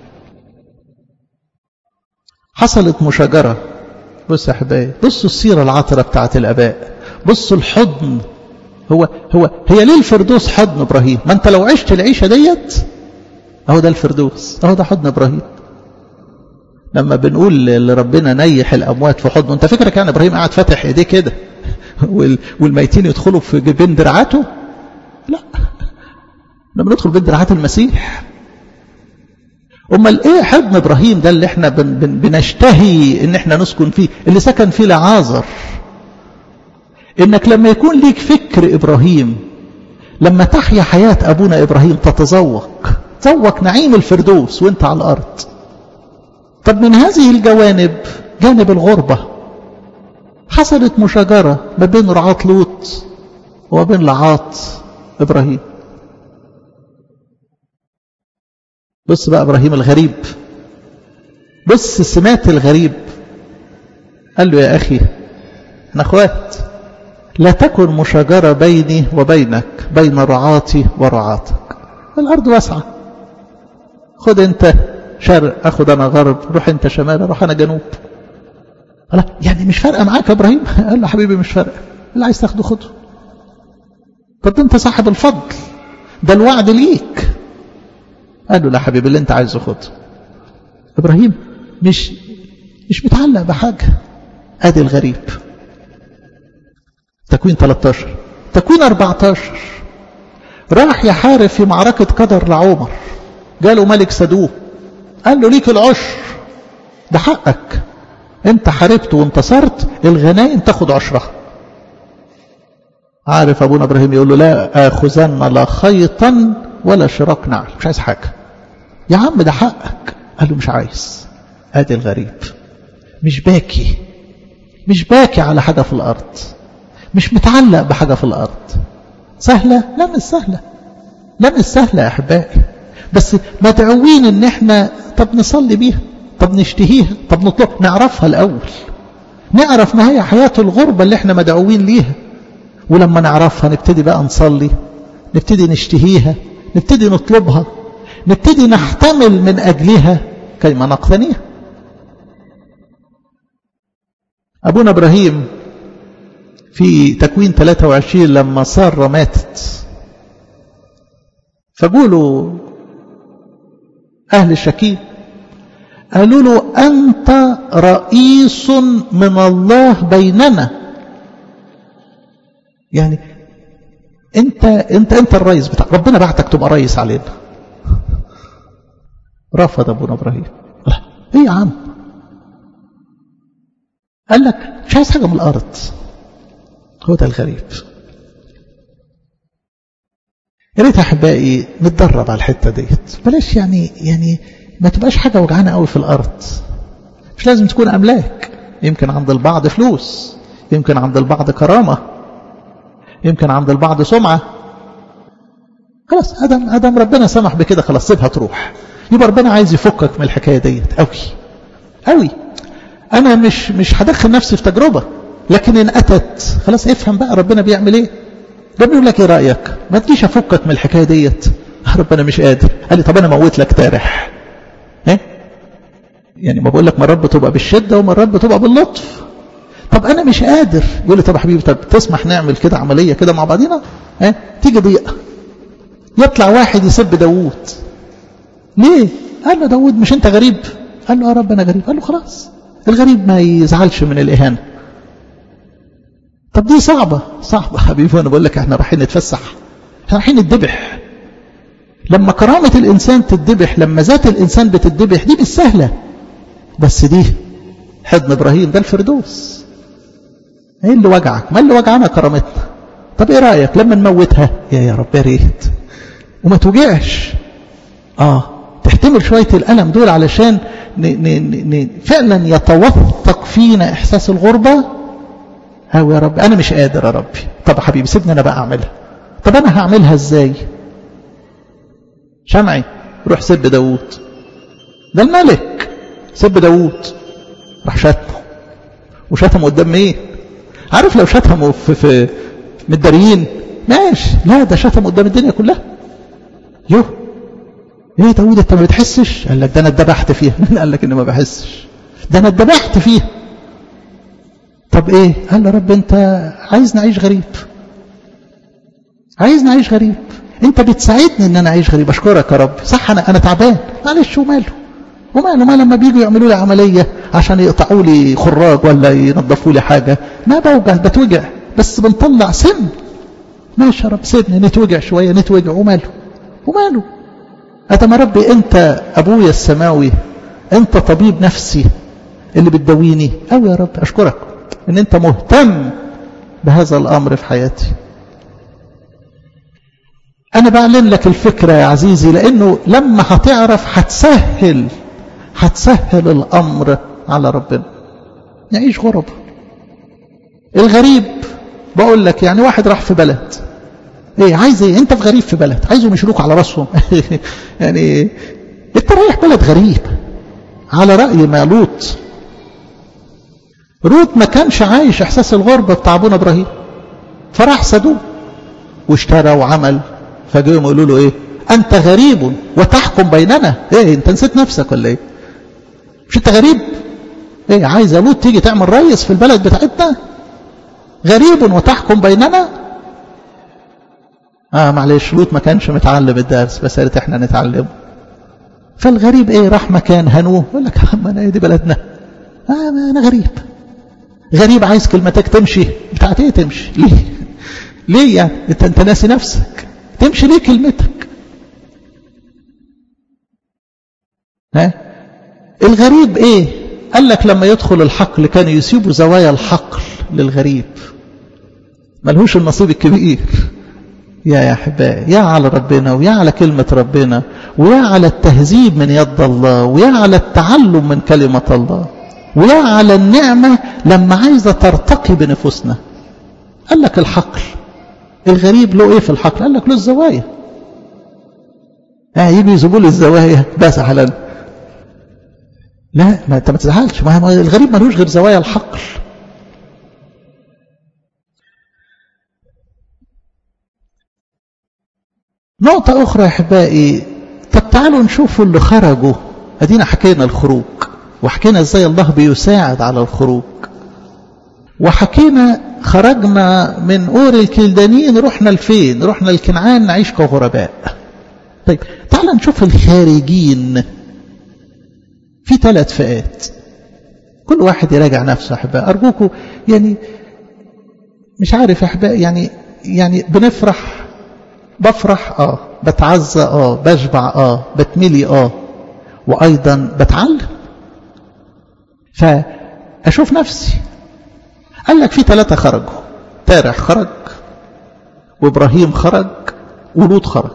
حصلت مشاجرة بص يا حبايبي بصوا السيرة العطرة بتاعت الآباء بصوا الحضن هو هو هي ليه الفردوس حضن إبراهيم ما أنت لو عشت العيشة ديت أهو ده الفردوس أهو ده حضن إبراهيم لما بنقول لربنا نيح الأموات في حضنه أنت فكرك يعني إبراهيم قاعد فاتح إيديه كده والميتين يدخلوا في بين دراعاته لا لما ندخل بين دراعات المسيح امال ايه حضن ابراهيم ده اللي احنا بن بن بنشتهي ان احنا نسكن فيه اللي سكن فيه لعازر انك لما يكون ليك فكر ابراهيم لما تحيا حياة ابونا ابراهيم تتذوق تذوق نعيم الفردوس وانت على الارض طب من هذه الجوانب جانب الغربة حصلت مشاجرة ما بين رعاة لوط وبين لعاط ابراهيم بص بقى ابراهيم الغريب بص سمات الغريب قال له يا اخي احنا اخوات لا تكن مشاجره بيني وبينك بين رعاتي ورعاتك الارض واسعه خد انت شرق اخد انا غرب روح انت شمال روح انا جنوب لا يعني مش فارقه معاك يا ابراهيم قال له حبيبي مش فارقه اللي عايز تاخده خده طب انت صاحب الفضل ده الوعد ليك قال له لا حبيبي اللي انت عايزه خد ابراهيم مش مش متعلق بحاجه ادي الغريب تكوين 13 تكوين 14 راح يحارب في معركة قدر لعمر جاله ملك سدوم قال له ليك العشر ده حقك انت حاربت وانتصرت الغنايم تاخد عشرها عارف ابونا ابراهيم يقول له لا اخذن لا خيطا ولا شراك نعل مش عايز حاجه يا عم ده حقك قال له مش عايز ادي الغريب مش باكي مش باكي على حاجه في الارض مش متعلق بحاجه في الارض سهله لا مش سهله لا مش سهله يا احبائي بس مدعوين ان احنا طب نصلي بيها طب نشتهيها طب نطلب نعرفها الاول نعرف ما هي حياه الغربه اللي احنا مدعوين ليها ولما نعرفها نبتدي بقى نصلي نبتدي نشتهيها نبتدي نطلبها نبتدي نحتمل من أجلها كيما نقتنيها أبونا إبراهيم في تكوين 23 لما سارة ماتت فقولوا أهل الشكيم قالوا له أنت رئيس من الله بيننا يعني انت انت انت الرئيس بتاع ربنا بعتك تبقى رئيس علينا رفض ابونا ابراهيم ايه يا عم قال لك مش عايز حاجه من الارض هو ده الغريب يا ريت احبائي نتدرب على الحته ديت بلاش يعني يعني ما تبقاش حاجه وجعانه قوي في الارض مش لازم تكون املاك يمكن عند البعض فلوس يمكن عند البعض كرامه يمكن عند البعض سمعة خلاص ادم ادم ربنا سمح بكده خلاص سيبها تروح يبقى ربنا عايز يفكك من الحكايه ديت قوي قوي انا مش مش هدخل نفسي في تجربه لكن ان اتت خلاص افهم بقى ربنا بيعمل ايه ربنا يقول لك ايه رايك ما تجيش افكك من الحكايه ديت ربنا مش قادر قال لي طب انا موت لك تارح ايه يعني ما بقول لك مرات بتبقى بالشده ومرات بتبقى باللطف طب انا مش قادر يقول لي طب يا حبيبي طب تسمح نعمل كده عمليه كده مع بعضينا ها تيجي ضيقه يطلع واحد يسب داوود ليه قال له داوود مش انت غريب قال له يا رب انا غريب قال له خلاص الغريب ما يزعلش من الاهانه طب دي صعبه صعبه حبيبي وانا بقول لك احنا رايحين نتفسح احنا رايحين نتذبح لما كرامه الانسان تتذبح لما ذات الانسان بتتذبح دي مش سهله بس دي حضن ابراهيم ده الفردوس ايه اللي وجعك ما اللي وجعنا كرامتنا طب ايه رايك لما نموتها يا يا رب يا ريت وما توجعش اه تحتمل شوية الألم دول علشان ن ن ن فعلا يتوثق فينا إحساس الغربة أو يا رب أنا مش قادر يا ربي طب حبيبي سيبني أنا بقى أعملها طب أنا هعملها إزاي شمعي روح سب داوود ده الملك سب داوود راح شتمه وشتمه قدام مين عارف لو شتمه في, في متداريين ماشي لا ده شتمه قدام الدنيا كلها يوه ايه داوود انت ما بتحسش قال لك ده انا اتذبحت فيها مين قال لك اني ما بحسش ده انا اتذبحت فيها طب ايه قال له رب انت عايز نعيش غريب عايز نعيش غريب انت بتساعدني ان انا اعيش غريب اشكرك يا رب صح انا انا تعبان معلش وماله وماله ما لما بيجوا يعملوا لي عمليه عشان يقطعوا لي خراج ولا ينظفوا لي حاجه ما بوجع بتوجع بس بنطلع سم ماشي يا رب سيبني نتوجع شويه نتوجع وماله وماله أتم ربي أنت أبويا السماوي أنت طبيب نفسي اللي بتداويني أو يا رب أشكرك أن أنت مهتم بهذا الأمر في حياتي أنا بعلن لك الفكرة يا عزيزي لأنه لما هتعرف هتسهل هتسهل الأمر على ربنا نعيش غربة الغريب بقول لك يعني واحد راح في بلد ايه عايز ايه انت في غريب في بلد عايزهم يشيلوك على راسهم يعني انت رايح بلد غريب على رأي ما لوط لوط ما كانش عايش احساس الغربة بتاع ابونا ابراهيم فراح سدوه واشترى وعمل فجاءوا يقولوا له ايه انت غريب وتحكم بيننا ايه انت نسيت نفسك ولا ايه مش انت غريب ايه عايز لوط تيجي تعمل ريس في البلد بتاعتنا غريب وتحكم بيننا اه معلش لوط ما كانش متعلم الدرس بس قالت احنا نتعلمه فالغريب ايه راح مكان هنوه يقول لك يا عم انا دي بلدنا آه انا غريب غريب عايز كلمتك تمشي بتاعت ايه تمشي ليه ليه يعني انت انت ناسي نفسك تمشي ليه كلمتك ها الغريب ايه قال لك لما يدخل الحقل كانوا يسيبوا زوايا الحقل للغريب ملهوش النصيب الكبير يا يا احبائي يا على ربنا ويا على كلمة ربنا ويا على التهذيب من يد الله ويا على التعلم من كلمة الله ويا على النعمة لما عايزة ترتقي بنفوسنا قال لك الحقل الغريب له ايه في الحقل قال لك له الزوايا اه يجي يجيبوا لي الزوايا بس على لا ما انت ما تزعلش ما الغريب ملوش غير زوايا الحقل نقطة أخرى يا أحبائي طب تعالوا نشوفوا اللي خرجوا أدينا حكينا الخروج وحكينا إزاي الله بيساعد على الخروج وحكينا خرجنا من أور الكلدانيين رحنا لفين رحنا لكنعان نعيش كغرباء طيب تعال نشوف الخارجين في ثلاث فئات كل واحد يراجع نفسه أحباء أرجوكم يعني مش عارف يا أحباء يعني يعني بنفرح بفرح اه بتعزى اه بشبع اه بتملي اه وايضا بتعلم فاشوف نفسي قال لك في ثلاثة خرجوا تارح خرج وابراهيم خرج ولوط خرج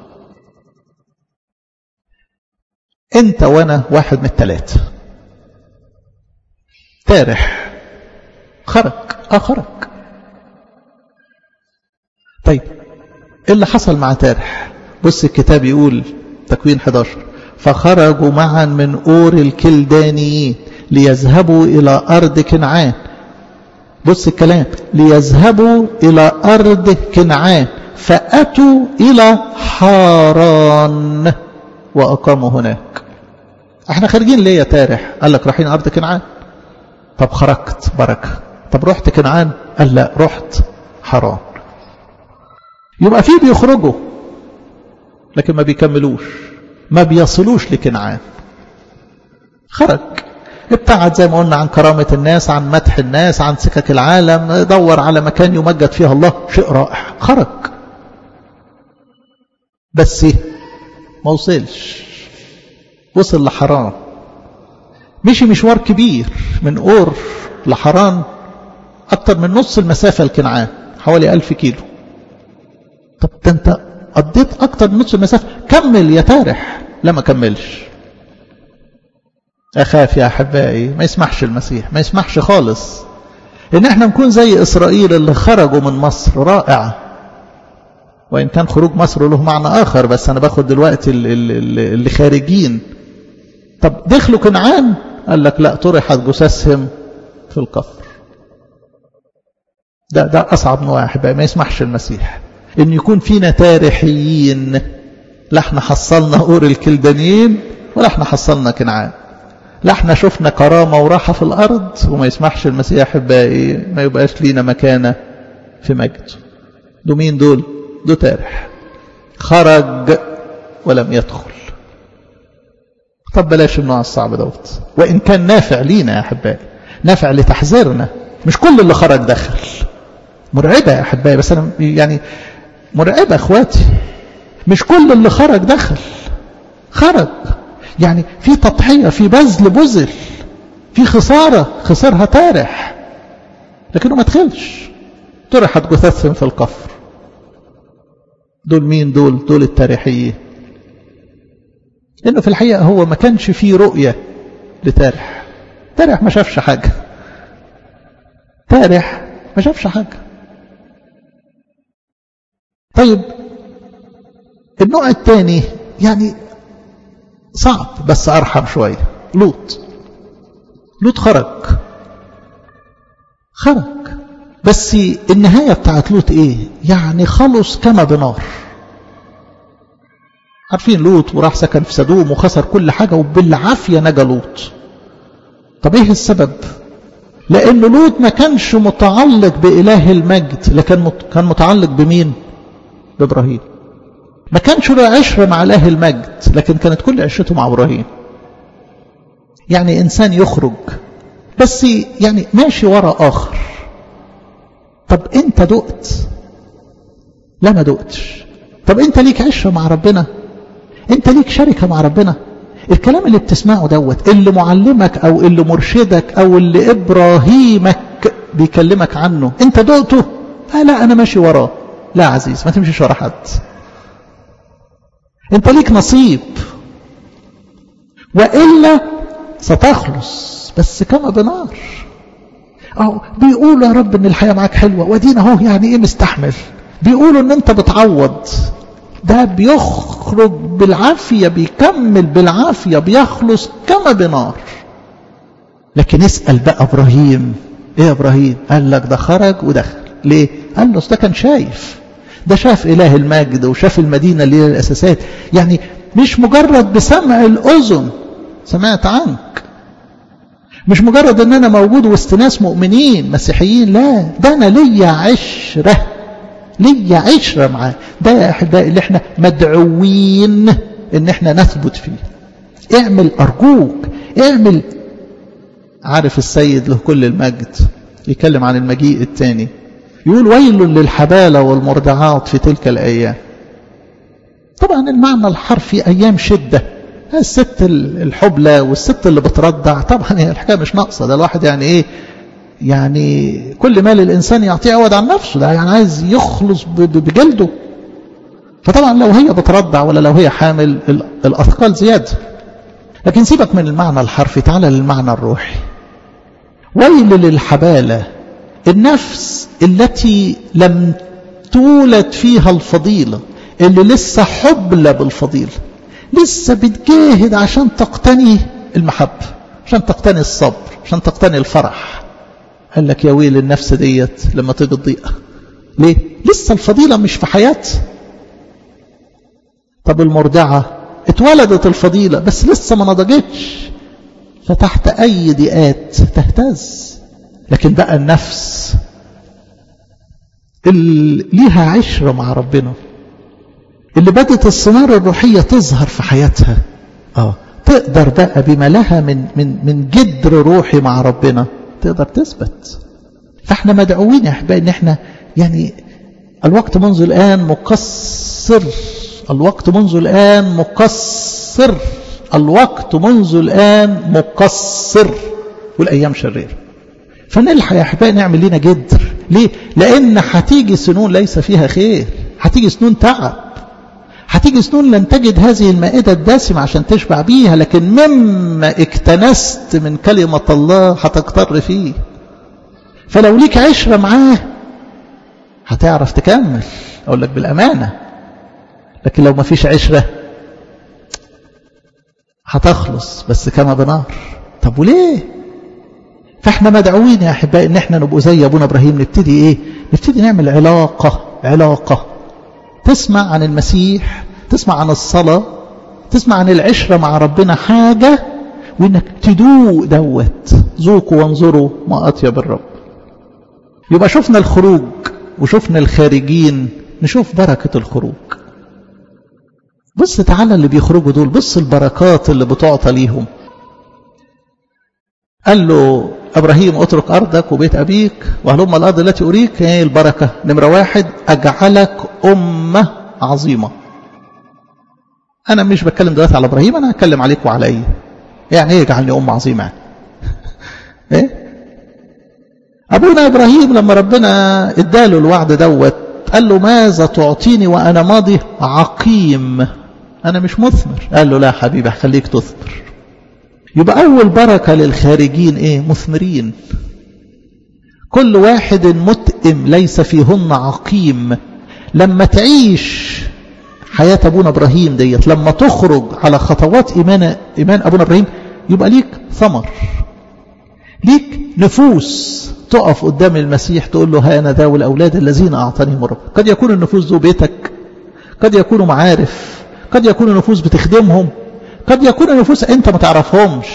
انت وانا واحد من الثلاثة تارح خرج اه خرج طيب ايه اللي حصل مع تارح بص الكتاب يقول تكوين 11 فخرجوا معا من أور الكلدانيين ليذهبوا إلى أرض كنعان بص الكلام ليذهبوا إلى أرض كنعان فأتوا إلى حاران وأقاموا هناك احنا خارجين ليه يا تارح قال لك رايحين أرض كنعان طب خرجت بركة طب رحت كنعان قال لا رحت حران يبقى في بيخرجوا لكن ما بيكملوش ما بيصلوش لكنعان خرج ابتعد زي ما قلنا عن كرامة الناس عن مدح الناس عن سكك العالم دور على مكان يمجد فيه الله شيء رائع خرج بس ما وصلش وصل لحران مشي مشوار كبير من أور لحران أكتر من نص المسافة لكنعان حوالي ألف كيلو طب ده انت قضيت اكتر من نص المسافة كمل يا تارح لا ما كملش أخاف يا أحبائي ما يسمحش المسيح ما يسمحش خالص إن احنا نكون زي إسرائيل اللي خرجوا من مصر رائع وإن كان خروج مصر له معنى آخر بس أنا باخد دلوقتي اللي, اللي خارجين طب دخلوا كنعان قال لك لا طرحت جثثهم في القفر ده ده أصعب نوع يا أحبائي ما يسمحش المسيح إن يكون فينا تاريحيين لا احنا حصلنا أور الكلدانيين ولا احنا حصلنا كنعان لا احنا شفنا كرامة وراحة في الأرض وما يسمحش المسيح أحبائي ما يبقاش لينا مكانة في مجد دول مين دول دو تارح خرج ولم يدخل طب بلاش النوع الصعب دوت وإن كان نافع لينا يا أحبائي نافع لتحذيرنا مش كل اللي خرج دخل مرعبة يا أحبائي بس أنا يعني مرعبة أخواتي مش كل اللي خرج دخل خرج يعني في تضحية في بذل بذل في خسارة خسرها تارح لكنه ما دخلش طرحت جثثهم في القفر دول مين دول دول التاريحيين لأنه في الحقيقة هو ما كانش فيه رؤية لتارح تارح ما شافش حاجة تارح ما شافش حاجة طيب النوع الثاني يعني صعب بس أرحم شوية لوط لوط خرج خرج بس النهاية بتاعت لوط ايه يعني خلص كما بنار عارفين لوط وراح سكن في سدوم وخسر كل حاجة وبالعافية نجا لوط طب ايه السبب لان لوط ما كانش متعلق بإله المجد لكن كان متعلق بمين بإبراهيم ما كانش له عشرة مع إله المجد لكن كانت كل عشرته مع إبراهيم يعني إنسان يخرج بس يعني ماشي ورا آخر طب أنت دقت لا ما دقتش طب أنت ليك عشرة مع ربنا أنت ليك شركة مع ربنا الكلام اللي بتسمعه دوت اللي معلمك أو اللي مرشدك أو اللي إبراهيمك بيكلمك عنه أنت دقته آه لا أنا ماشي وراه لا عزيز ما تمشيش ورا حد انت ليك نصيب وإلا ستخلص بس كما بنار أو بيقولوا يا رب ان الحياة معاك حلوة ودينا اهو يعني ايه مستحمل بيقولوا ان انت بتعوض ده بيخرج بالعافية بيكمل بالعافية بيخلص كما بنار لكن اسأل بقى ابراهيم ايه يا ابراهيم قال لك ده خرج ودخل ليه قال له ده كان شايف ده شاف إله المجد وشاف المدينة اللي هي الأساسات يعني مش مجرد بسمع الأذن سمعت عنك مش مجرد ان انا موجود وسط ناس مؤمنين مسيحيين لا ده انا ليا عشرة ليا عشرة معاه ده يا احبائي اللي احنا مدعوين ان احنا نثبت فيه اعمل ارجوك اعمل عارف السيد له كل المجد يتكلم عن المجيء الثاني يقول ويل للحبالة والمرضعات في تلك الأيام طبعا المعنى الحرفي أيام شدة الست الحبلى والست اللي بترضع طبعا هي الحكاية مش ناقصة ده الواحد يعني إيه يعني كل ما للإنسان يعطيه عوض عن نفسه ده يعني عايز يخلص بجلده فطبعا لو هي بترضع ولا لو هي حامل الأثقال زيادة لكن سيبك من المعنى الحرفي تعالى للمعنى الروحي ويل للحبالة النفس التي لم تولد فيها الفضيلة اللي لسه حبلة بالفضيلة لسه بتجاهد عشان تقتني المحبة عشان تقتني الصبر عشان تقتني الفرح قال لك يا ويل النفس ديت لما تيجي الضيقة ليه لسه الفضيلة مش في حياتها طب المرضعة اتولدت الفضيلة بس لسه ما نضجتش فتحت أي ضيقات تهتز لكن بقى النفس اللي ليها عشرة مع ربنا اللي بدت الثمار الروحية تظهر في حياتها اه تقدر بقى بما لها من من من جدر روحي مع ربنا تقدر تثبت فاحنا مدعوين يا احبائي ان احنا يعني الوقت منذ الان مقصر الوقت منذ الان مقصر الوقت منذ الان مقصر والايام شريره فنلحق يا احبائي نعمل لنا جدر ليه لان هتيجي سنون ليس فيها خير هتيجي سنون تعب هتيجي سنون لن تجد هذه المائدة الدسمة عشان تشبع بيها لكن مما اكتنست من كلمة الله هتقتر فيه فلو ليك عشرة معاه هتعرف تكمل أقول لك بالأمانة لكن لو ما فيش عشرة هتخلص بس كما بنار طب وليه فاحنا مدعوين يا أحبائي ان احنا نبقوا زي أبونا إبراهيم نبتدي ايه نبتدي نعمل علاقة علاقة تسمع عن المسيح تسمع عن الصلاة تسمع عن العشرة مع ربنا حاجة وانك تدوق دوت ذوقوا وانظروا ما أطيب الرب يبقى شفنا الخروج وشفنا الخارجين نشوف بركة الخروج بص تعالى اللي بيخرجوا دول بص البركات اللي بتعطى ليهم قال له أبراهيم اترك أرضك وبيت أبيك وهلم الأرض التي أريك هي البركة نمرة واحد أجعلك أمة عظيمة أنا مش بتكلم دلوقتي على إبراهيم أنا هتكلم عليك وعلي يعني إيه يجعلني أمة عظيمة يعني إيه أبونا إبراهيم لما ربنا اداله الوعد دوت قال له ماذا تعطيني وأنا ماضي عقيم أنا مش مثمر قال له لا حبيبي هخليك تثمر يبقى أول بركة للخارجين إيه مثمرين كل واحد متئم ليس فيهن عقيم لما تعيش حياة أبونا إبراهيم ديت لما تخرج على خطوات إيمان, إيمان أبونا إبراهيم يبقى ليك ثمر ليك نفوس تقف قدام المسيح تقول له ها أنا ذا والأولاد الذين أعطانيهم الرب قد يكون النفوس ذو بيتك قد يكونوا معارف قد يكونوا نفوس بتخدمهم قد يكون نفوس أنت ما تعرفهمش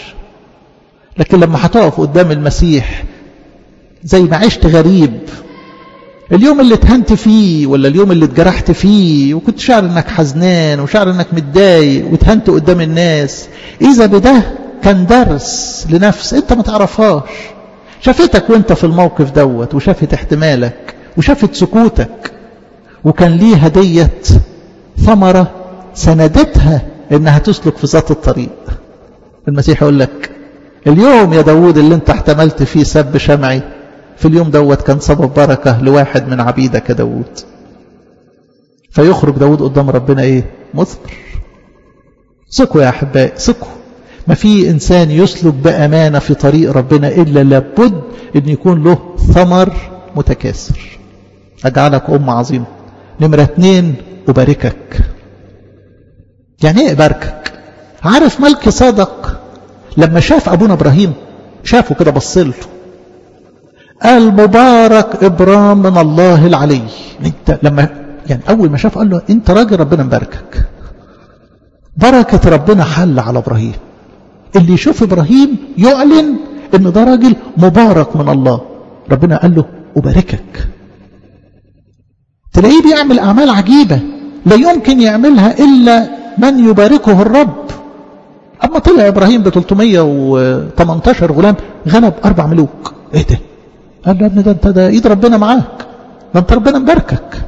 لكن لما هتقف قدام المسيح زي ما عشت غريب اليوم اللي اتهنت فيه ولا اليوم اللي اتجرحت فيه وكنت شعر انك حزنان وشعر انك متضايق واتهنت قدام الناس اذا بده كان درس لنفس انت ما تعرفهاش شافتك وانت في الموقف دوت وشافت احتمالك وشافت سكوتك وكان ليها ديت ثمرة سندتها انها تسلك في ذات الطريق المسيح يقول لك اليوم يا داود اللي انت احتملت فيه سب شمعي في اليوم دوت كان سبب بركة لواحد من عبيدك يا داود فيخرج داود قدام ربنا ايه مثمر ثقوا يا احبائي ثقوا ما في انسان يسلك بامانه في طريق ربنا الا لابد ان يكون له ثمر متكاثر اجعلك ام عظيمه نمره اتنين اباركك يعني ايه اباركك عارف ملك صادق لما شاف ابونا ابراهيم شافه كده بص له قال مبارك ابرام من الله العلي انت لما يعني اول ما شاف قال له انت راجل ربنا مباركك بركه ربنا حل على ابراهيم اللي يشوف ابراهيم يعلن ان ده راجل مبارك من الله ربنا قال له اباركك تلاقيه بيعمل اعمال عجيبه لا يمكن يعملها الا من يباركه الرب اما طلع ابراهيم ب 318 غلام غلب اربع ملوك ايه ده قال له يا ابني ده انت ده ايد ربنا معاك ده انت ربنا مباركك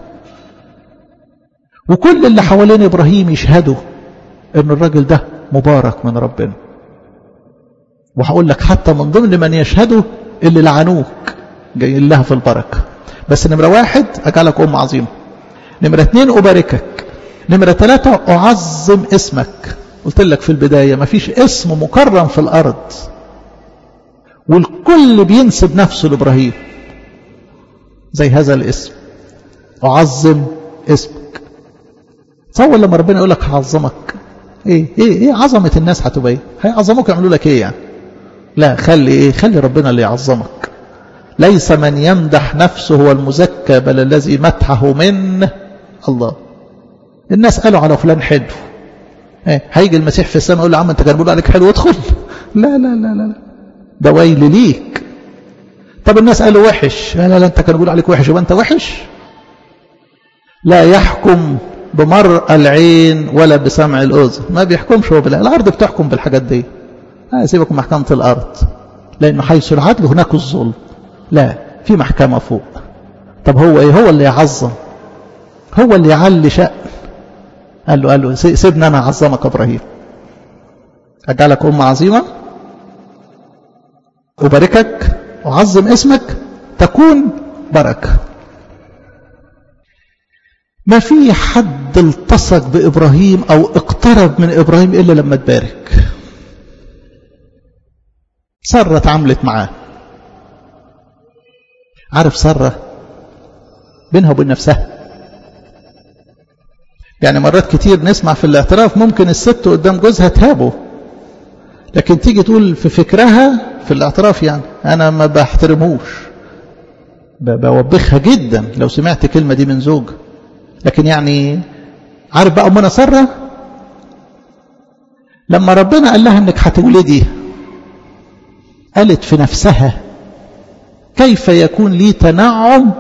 وكل اللي حوالين ابراهيم يشهدوا ان الراجل ده مبارك من ربنا وهقول لك حتى من ضمن من يشهدوا اللي لعنوك جايين لها في البركة بس نمرة واحد أجعلك أم عظيمة نمرة اتنين أباركك نمرة ثلاثة أعظم اسمك قلت لك في البداية ما فيش اسم مكرم في الأرض والكل بينسب نفسه لإبراهيم زي هذا الاسم أعظم اسمك تصور لما ربنا يقول لك هعظمك ايه ايه ايه عظمة الناس هتبقى ايه هيعظموك يعملوا لك ايه يعني لا خلي ايه خلي ربنا اللي يعظمك ليس من يمدح نفسه هو المزكى بل الذي مدحه من الله الناس قالوا على فلان حلو ايه هيجي المسيح في السماء يقول له عم انت كان بيقول عليك حلو ادخل لا لا لا لا ده ويل ليك طب الناس قالوا وحش لا لا لا انت كان بيقول عليك وحش يبقى انت وحش لا يحكم بمرء العين ولا بسمع الأذن ما بيحكمش هو بالله الأرض بتحكم بالحاجات دي آه سيبكم محكمة الأرض لأنه حيث العدل هناك الظلم لا في محكمة فوق طب هو إيه هو اللي يعظم هو اللي يعلي شأن قال له قال له سيبنا أنا أعظمك إبراهيم أجعلك أم عظيمة أباركك أعظم اسمك تكون بركة ما في حد التصق بإبراهيم أو اقترب من إبراهيم إلا لما تبارك سارة اتعاملت معاه عارف سارة بينها وبين نفسها يعني مرات كتير نسمع في الاعتراف ممكن الست قدام جوزها تهابه لكن تيجي تقول في فكرها في الاعتراف يعني أنا ما بحترموش بوبخها جدا لو سمعت كلمة دي من زوج لكن يعني عارف بقى أمنا سارة لما ربنا قال لها انك هتولدي قالت في نفسها كيف يكون لي تنعم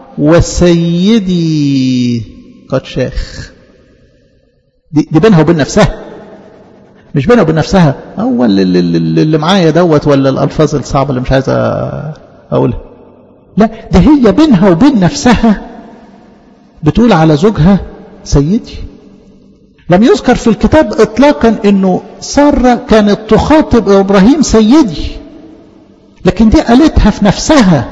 وسيدي قد شاخ دي, دي بينها وبين نفسها مش بينها وبين نفسها هو اللي, اللي, اللي معايا دوت ولا الالفاظ الصعبه اللي مش عايز اقولها لا ده هي بينها وبين نفسها بتقول على زوجها سيدي لم يذكر في الكتاب اطلاقا انه ساره كانت تخاطب ابراهيم سيدي لكن دي قالتها في نفسها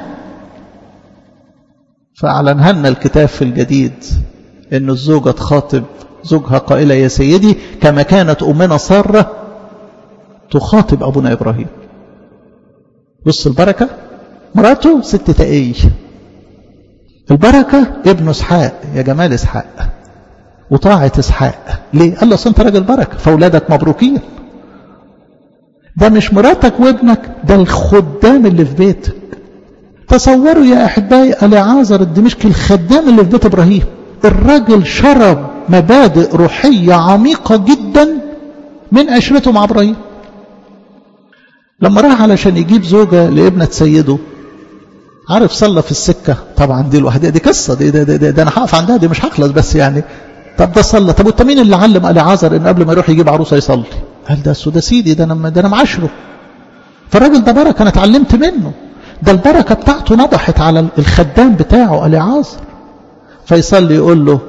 فاعلنها لنا الكتاب في الجديد ان الزوجه تخاطب زوجها قائله يا سيدي كما كانت امنا ساره تخاطب ابونا ابراهيم بص البركه مراته ست تقي البركه ابن اسحاق يا جمال اسحاق وطاعه اسحاق ليه قال له انت راجل بركه فاولادك مبروكين ده مش مراتك وابنك ده الخدام اللي في بيتك تصوروا يا احبائي اليعازر الدمشقي الخدام اللي في بيت ابراهيم الراجل شرب مبادئ روحيه عميقه جدا من عشرته مع ابراهيم لما راح علشان يجيب زوجه لابنه سيده عارف صلى في السكه طبعا دي لوحدها دي قصه دي, دي, دي, دي, دي انا هقف عندها دي مش هخلص بس يعني طب ده صلى طب وانت مين اللي علم اليعازر ان قبل ما يروح يجيب عروسه يصلي قال ده ده سيدي ده انا ده انا معاشره فالراجل ده بركه انا اتعلمت منه ده البركه بتاعته نضحت على الخدام بتاعه اليعازر فيصلي يقول له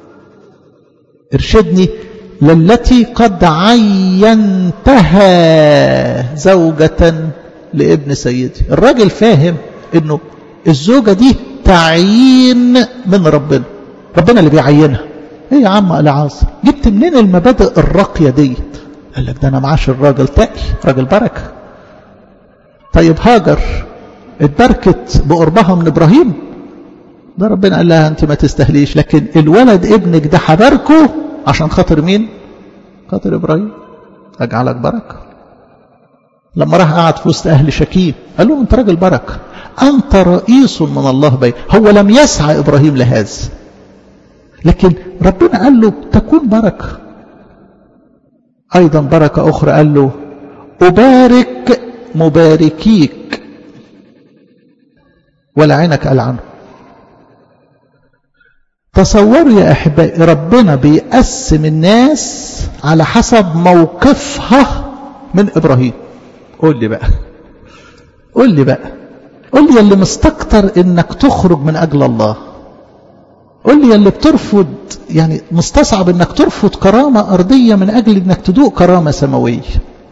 ارشدني للتي قد عينتها زوجة لابن سيدي الراجل فاهم انه الزوجة دي تعيين من ربنا ربنا اللي بيعينها ايه يا عم العاصر جبت منين المبادئ الراقية ديت قال لك ده انا معاش الراجل تقي راجل بركة طيب هاجر اتبركت بقربها من ابراهيم ده ربنا قال لها انت ما تستهليش لكن الولد ابنك ده هباركه عشان خاطر مين خاطر ابراهيم اجعلك بركه لما راح قعد في وسط اهل شكيم قال له انت راجل بركه انت رئيس من الله بين هو لم يسعى ابراهيم لهذا لكن ربنا قال له تكون بركه ايضا بركه اخرى قال له ابارك مباركيك ولعنك العنه تصوروا يا احبائي ربنا بيقسم الناس على حسب موقفها من ابراهيم قول لي بقى قول لي بقى قول لي اللي مستكتر انك تخرج من اجل الله قول لي اللي بترفض يعني مستصعب انك ترفض كرامة ارضية من اجل انك تدوق كرامة سماوية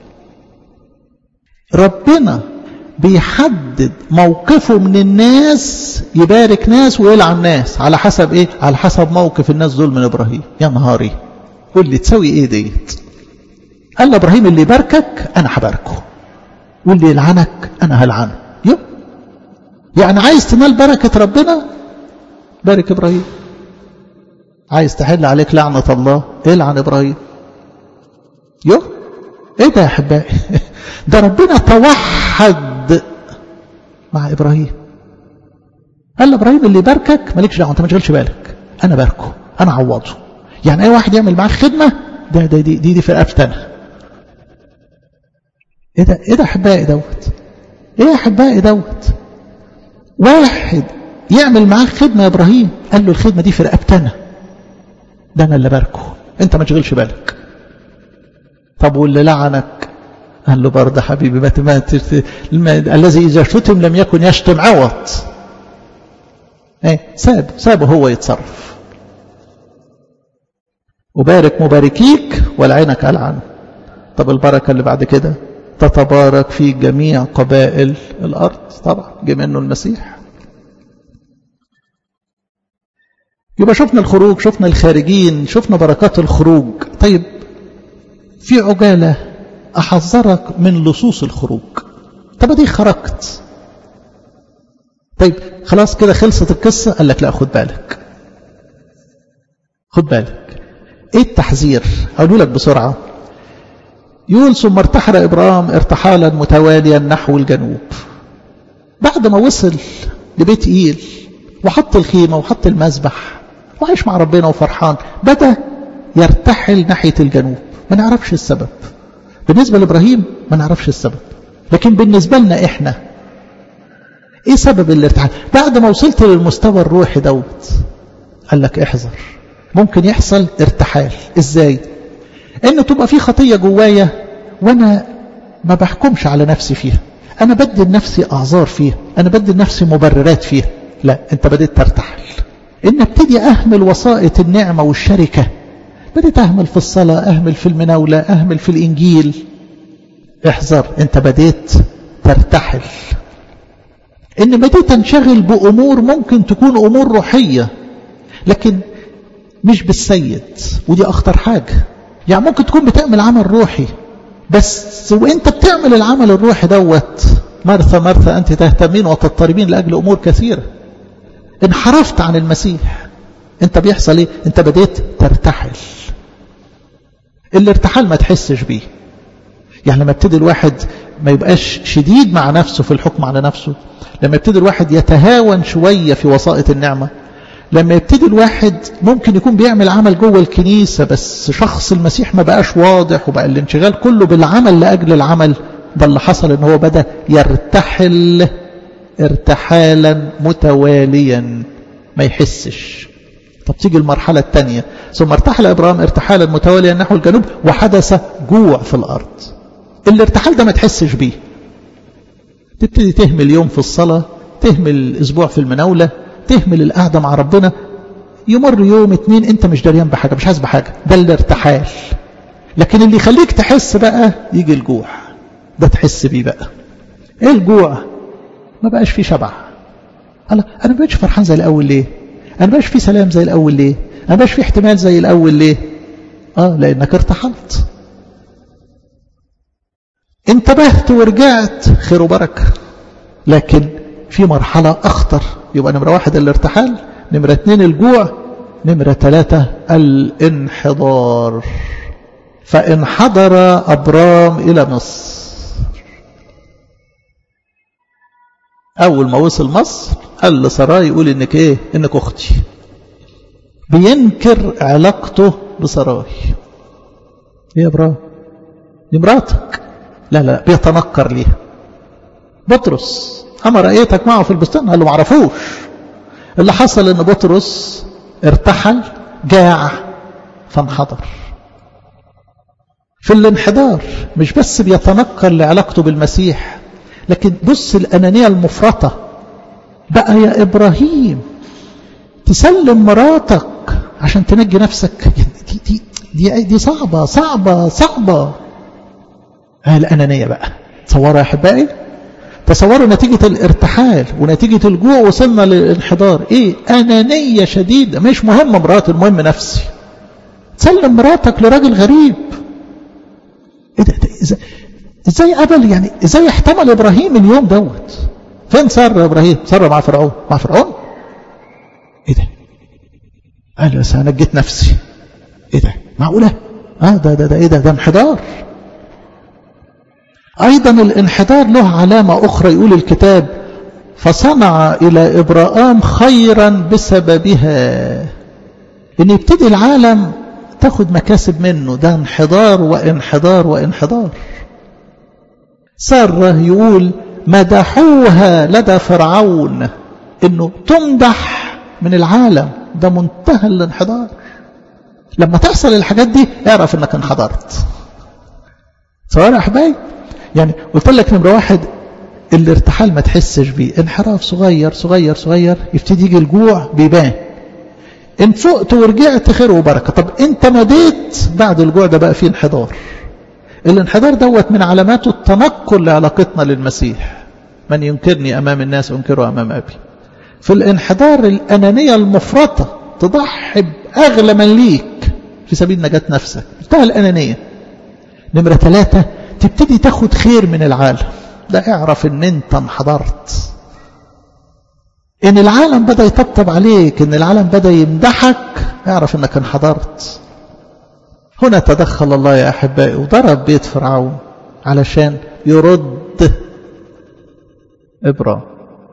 ربنا بيحدد موقفه من الناس يبارك ناس ويلعن ناس على حسب ايه على حسب موقف الناس دول من ابراهيم يا نهاري قول لي تسوي ايه ديت قال ابراهيم اللي يباركك انا هباركه واللي يلعنك انا هلعنه يو يعني عايز تنال بركة ربنا بارك ابراهيم عايز تحل عليك لعنة الله العن ابراهيم يو ايه ده يا احبائي ده ربنا توحد مع ابراهيم قال ابراهيم اللي يباركك مالكش دعوه انت ما تشغلش بالك انا باركه انا اعوضه يعني اي واحد يعمل معاك خدمه ده ده دي دي, دي في رقبتي انا ايه ده ايه ده احبائي دوت ايه يا احبائي دوت واحد يعمل معاك خدمه يا ابراهيم قال له الخدمه دي في رقبتي انا ده انا اللي باركه انت ما تشغلش بالك طب واللي لعنك قال له برضه حبيبي ما ما الذي اذا شتم لم يكن يشتم عوض ايه ساب سابه هو يتصرف وبارك مباركيك ولعنك العن طب البركه اللي بعد كده تتبارك في جميع قبائل الارض طبعا جه منه المسيح يبقى شفنا الخروج شفنا الخارجين شفنا بركات الخروج طيب في عجالة أحذرك من لصوص الخروج طب دي خرجت طيب خلاص كده خلصت القصة قال لك لا خد بالك خد بالك ايه التحذير اقول لك بسرعة يقول ثم ارتحل ابراهيم ارتحالا متواليا نحو الجنوب بعد ما وصل لبيت ايل وحط الخيمة وحط المذبح وعايش مع ربنا وفرحان بدأ يرتحل ناحية الجنوب ما نعرفش السبب بالنسبة لإبراهيم ما نعرفش السبب لكن بالنسبة لنا إحنا إيه سبب الارتحال بعد ما وصلت للمستوى الروحي دوت قال لك احذر ممكن يحصل ارتحال إزاي إنه تبقى في خطية جوايا وأنا ما بحكمش على نفسي فيها أنا بدي لنفسي أعذار فيها أنا بدي لنفسي مبررات فيها لا أنت بديت ترتحل إن ابتدي أهمل وسائط النعمة والشركة بديت أهمل في الصلاة أهمل في المناولة أهمل في الإنجيل احذر أنت بديت ترتحل إن بديت تنشغل بأمور ممكن تكون أمور روحية لكن مش بالسيد ودي أخطر حاجة يعني ممكن تكون بتعمل عمل روحي بس وانت بتعمل العمل الروحي دوت مرثى مرثى أنت تهتمين وتضطربين لأجل أمور كثيرة انحرفت عن المسيح انت بيحصل ايه انت بديت ترتحل الارتحال ما تحسش بيه يعني لما ابتدي الواحد ما يبقاش شديد مع نفسه في الحكم على نفسه لما يبتدي الواحد يتهاون شوية في وسائط النعمة لما يبتدي الواحد ممكن يكون بيعمل عمل جوه الكنيسة بس شخص المسيح ما بقاش واضح وبقى الانشغال كله بالعمل لأجل العمل ده اللي حصل ان هو بدأ يرتحل ارتحالا متواليا ما يحسش طب تيجي المرحلة الثانية ثم ارتحل إبراهيم ارتحالا متواليا نحو الجنوب وحدث جوع في الأرض الارتحال ده ما تحسش بيه تبتدي تهمل يوم في الصلاة تهمل أسبوع في المناولة تهمل القعدة مع ربنا يمر يوم اتنين انت مش دريان بحاجة مش حاسس بحاجة ده الارتحال لكن اللي يخليك تحس بقى يجي الجوع ده تحس بيه بقى ايه الجوع ما بقاش فيه شبع الله انا ما بقتش فرحان زي الاول ليه انا ما بقاش فيه سلام زي الاول ليه انا ما بقاش فيه احتمال زي الاول ليه اه لانك ارتحلت انتبهت ورجعت خير وبركه لكن في مرحلة أخطر يبقى نمرة واحد الارتحال نمرة اتنين الجوع نمرة ثلاثة الانحدار فانحدر أبرام إلى مصر أول ما وصل مصر قال لسراي يقول إنك إيه إنك أختي بينكر علاقته بسراي إيه يا أبرام دي مراتك لا لا بيتنكر ليها بطرس أما رأيتك معه في البستان قال له معرفوش اللي حصل ان بطرس ارتحل جاع فانحدر في الانحدار مش بس بيتنكر لعلاقته بالمسيح لكن بص الأنانية المفرطة بقى يا إبراهيم تسلم مراتك عشان تنجي نفسك دي, دي, دي, دي صعبة صعبة صعبة آه الأنانية بقى تصوروا يا أحبائي تصوروا نتيجة الارتحال ونتيجة الجوع وصلنا للانحدار ايه انانية شديدة مش مهم مرات المهم نفسي تسلم مراتك لراجل غريب ايه ده, ده ازاي ازاي قبل يعني ازاي احتمل ابراهيم اليوم دوت فين سار ابراهيم سار مع فرعون مع فرعون ايه ده قال بس انا نجيت نفسي ايه ده معقولة اه ده ده ده ايه ده ده انحدار أيضا الانحدار له علامة أخرى يقول الكتاب فصنع إلى إبراهام خيرا بسببها إن يبتدي العالم تاخد مكاسب منه ده انحدار وانحدار وانحدار سارة يقول مدحوها لدى فرعون إنه تمدح من العالم ده منتهى الانحدار لما تحصل الحاجات دي اعرف انك انحدرت سواء يا حبايبي يعني قلت لك نمرة واحد الارتحال ما تحسش بيه انحراف صغير صغير صغير يبتدي يجي الجوع بيبان ان فقت ورجعت خير وبركة طب انت مديت بعد الجوع ده بقى فيه انحدار الانحدار دوت من علاماته التنقل لعلاقتنا للمسيح من ينكرني امام الناس انكره امام ابي في الانحدار الانانية المفرطة تضحي بأغلى من ليك في سبيل نجاة نفسك انتهى الأنانية نمرة ثلاثة تبتدي تاخد خير من العالم ده اعرف ان انت انحضرت ان العالم بدأ يطبطب عليك ان العالم بدأ يمدحك اعرف انك انحضرت هنا تدخل الله يا احبائي وضرب بيت فرعون علشان يرد ابرام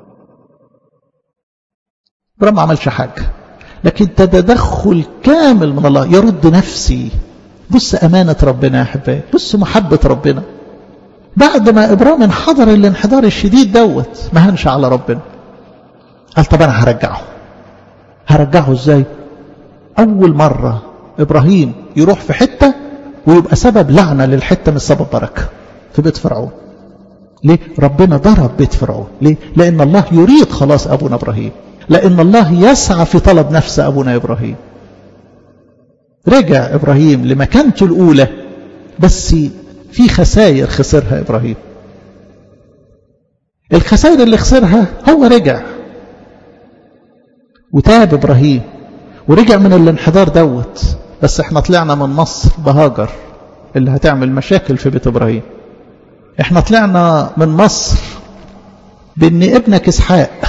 ابرام ما عملش حاجه لكن تدخل كامل من الله يرد نفسي بص امانه ربنا يا احبائي بص محبه ربنا بعد ما ابرام انحضر الانحدار الشديد دوت ما هنش على ربنا قال طب انا هرجعه هرجعه ازاي اول مره ابراهيم يروح في حته ويبقى سبب لعنه للحته مش سبب بركه في بيت فرعون ليه ربنا ضرب بيت فرعون ليه لان الله يريد خلاص ابونا ابراهيم لان الله يسعى في طلب نفس ابونا ابراهيم رجع ابراهيم لمكانته الاولى بس في خسائر خسرها ابراهيم الخسائر اللي خسرها هو رجع وتاب ابراهيم ورجع من الانحدار دوت بس احنا طلعنا من مصر بهاجر اللي هتعمل مشاكل في بيت ابراهيم احنا طلعنا من مصر بان ابنك اسحاق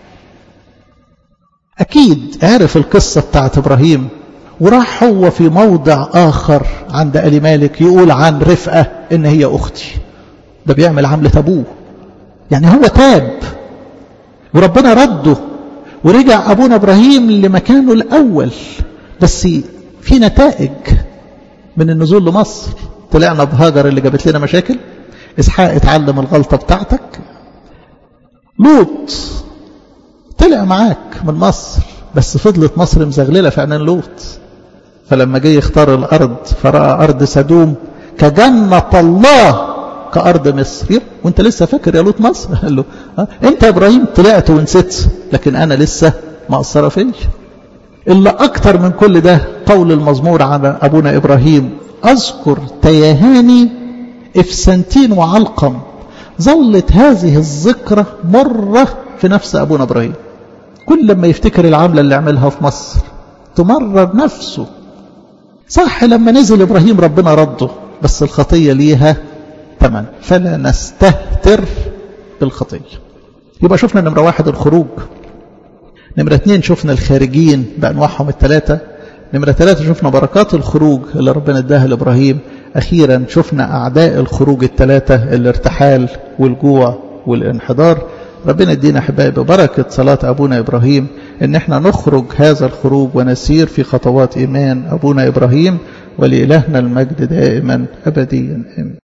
اكيد عرف القصة بتاعت ابراهيم وراح هو في موضع اخر عند ال مالك يقول عن رفقة ان هي اختي ده بيعمل عملة ابوه يعني هو تاب وربنا رده ورجع ابونا ابراهيم لمكانه الاول بس في نتائج من النزول لمصر طلعنا بهاجر اللي جابت لنا مشاكل اسحاق اتعلم الغلطة بتاعتك لوط طلع معاك من مصر بس فضلت مصر مزغللة في عنان لوط فلما جه يختار الأرض فرأى أرض سدوم كجنة الله كأرض مصر وانت لسه فاكر يا لوط مصر قال له اه انت يا إبراهيم طلعت ونسيت لكن أنا لسه مقصرة فيا إلا أكتر من كل ده قول المزمور على أبونا إبراهيم أذكر تيهاني إفسنتين وعلقم ظلت هذه الذكرى مرة في نفس أبونا إبراهيم كل لما يفتكر العملة اللي عملها في مصر تمرر نفسه صح لما نزل إبراهيم ربنا رده بس الخطية ليها ثمن فلا نستهتر بالخطية يبقى شفنا نمرة واحد الخروج نمرة اثنين شفنا الخارجين بأنواعهم الثلاثة نمرة ثلاثة شفنا بركات الخروج اللي ربنا اداها لإبراهيم أخيرا شفنا أعداء الخروج الثلاثة الارتحال والجوع والانحدار ربنا يدينا أحبائي ببركة صلاة أبونا إبراهيم إن احنا نخرج هذا الخروج ونسير في خطوات إيمان أبونا إبراهيم ولإلهنا المجد دائما أبديا آمين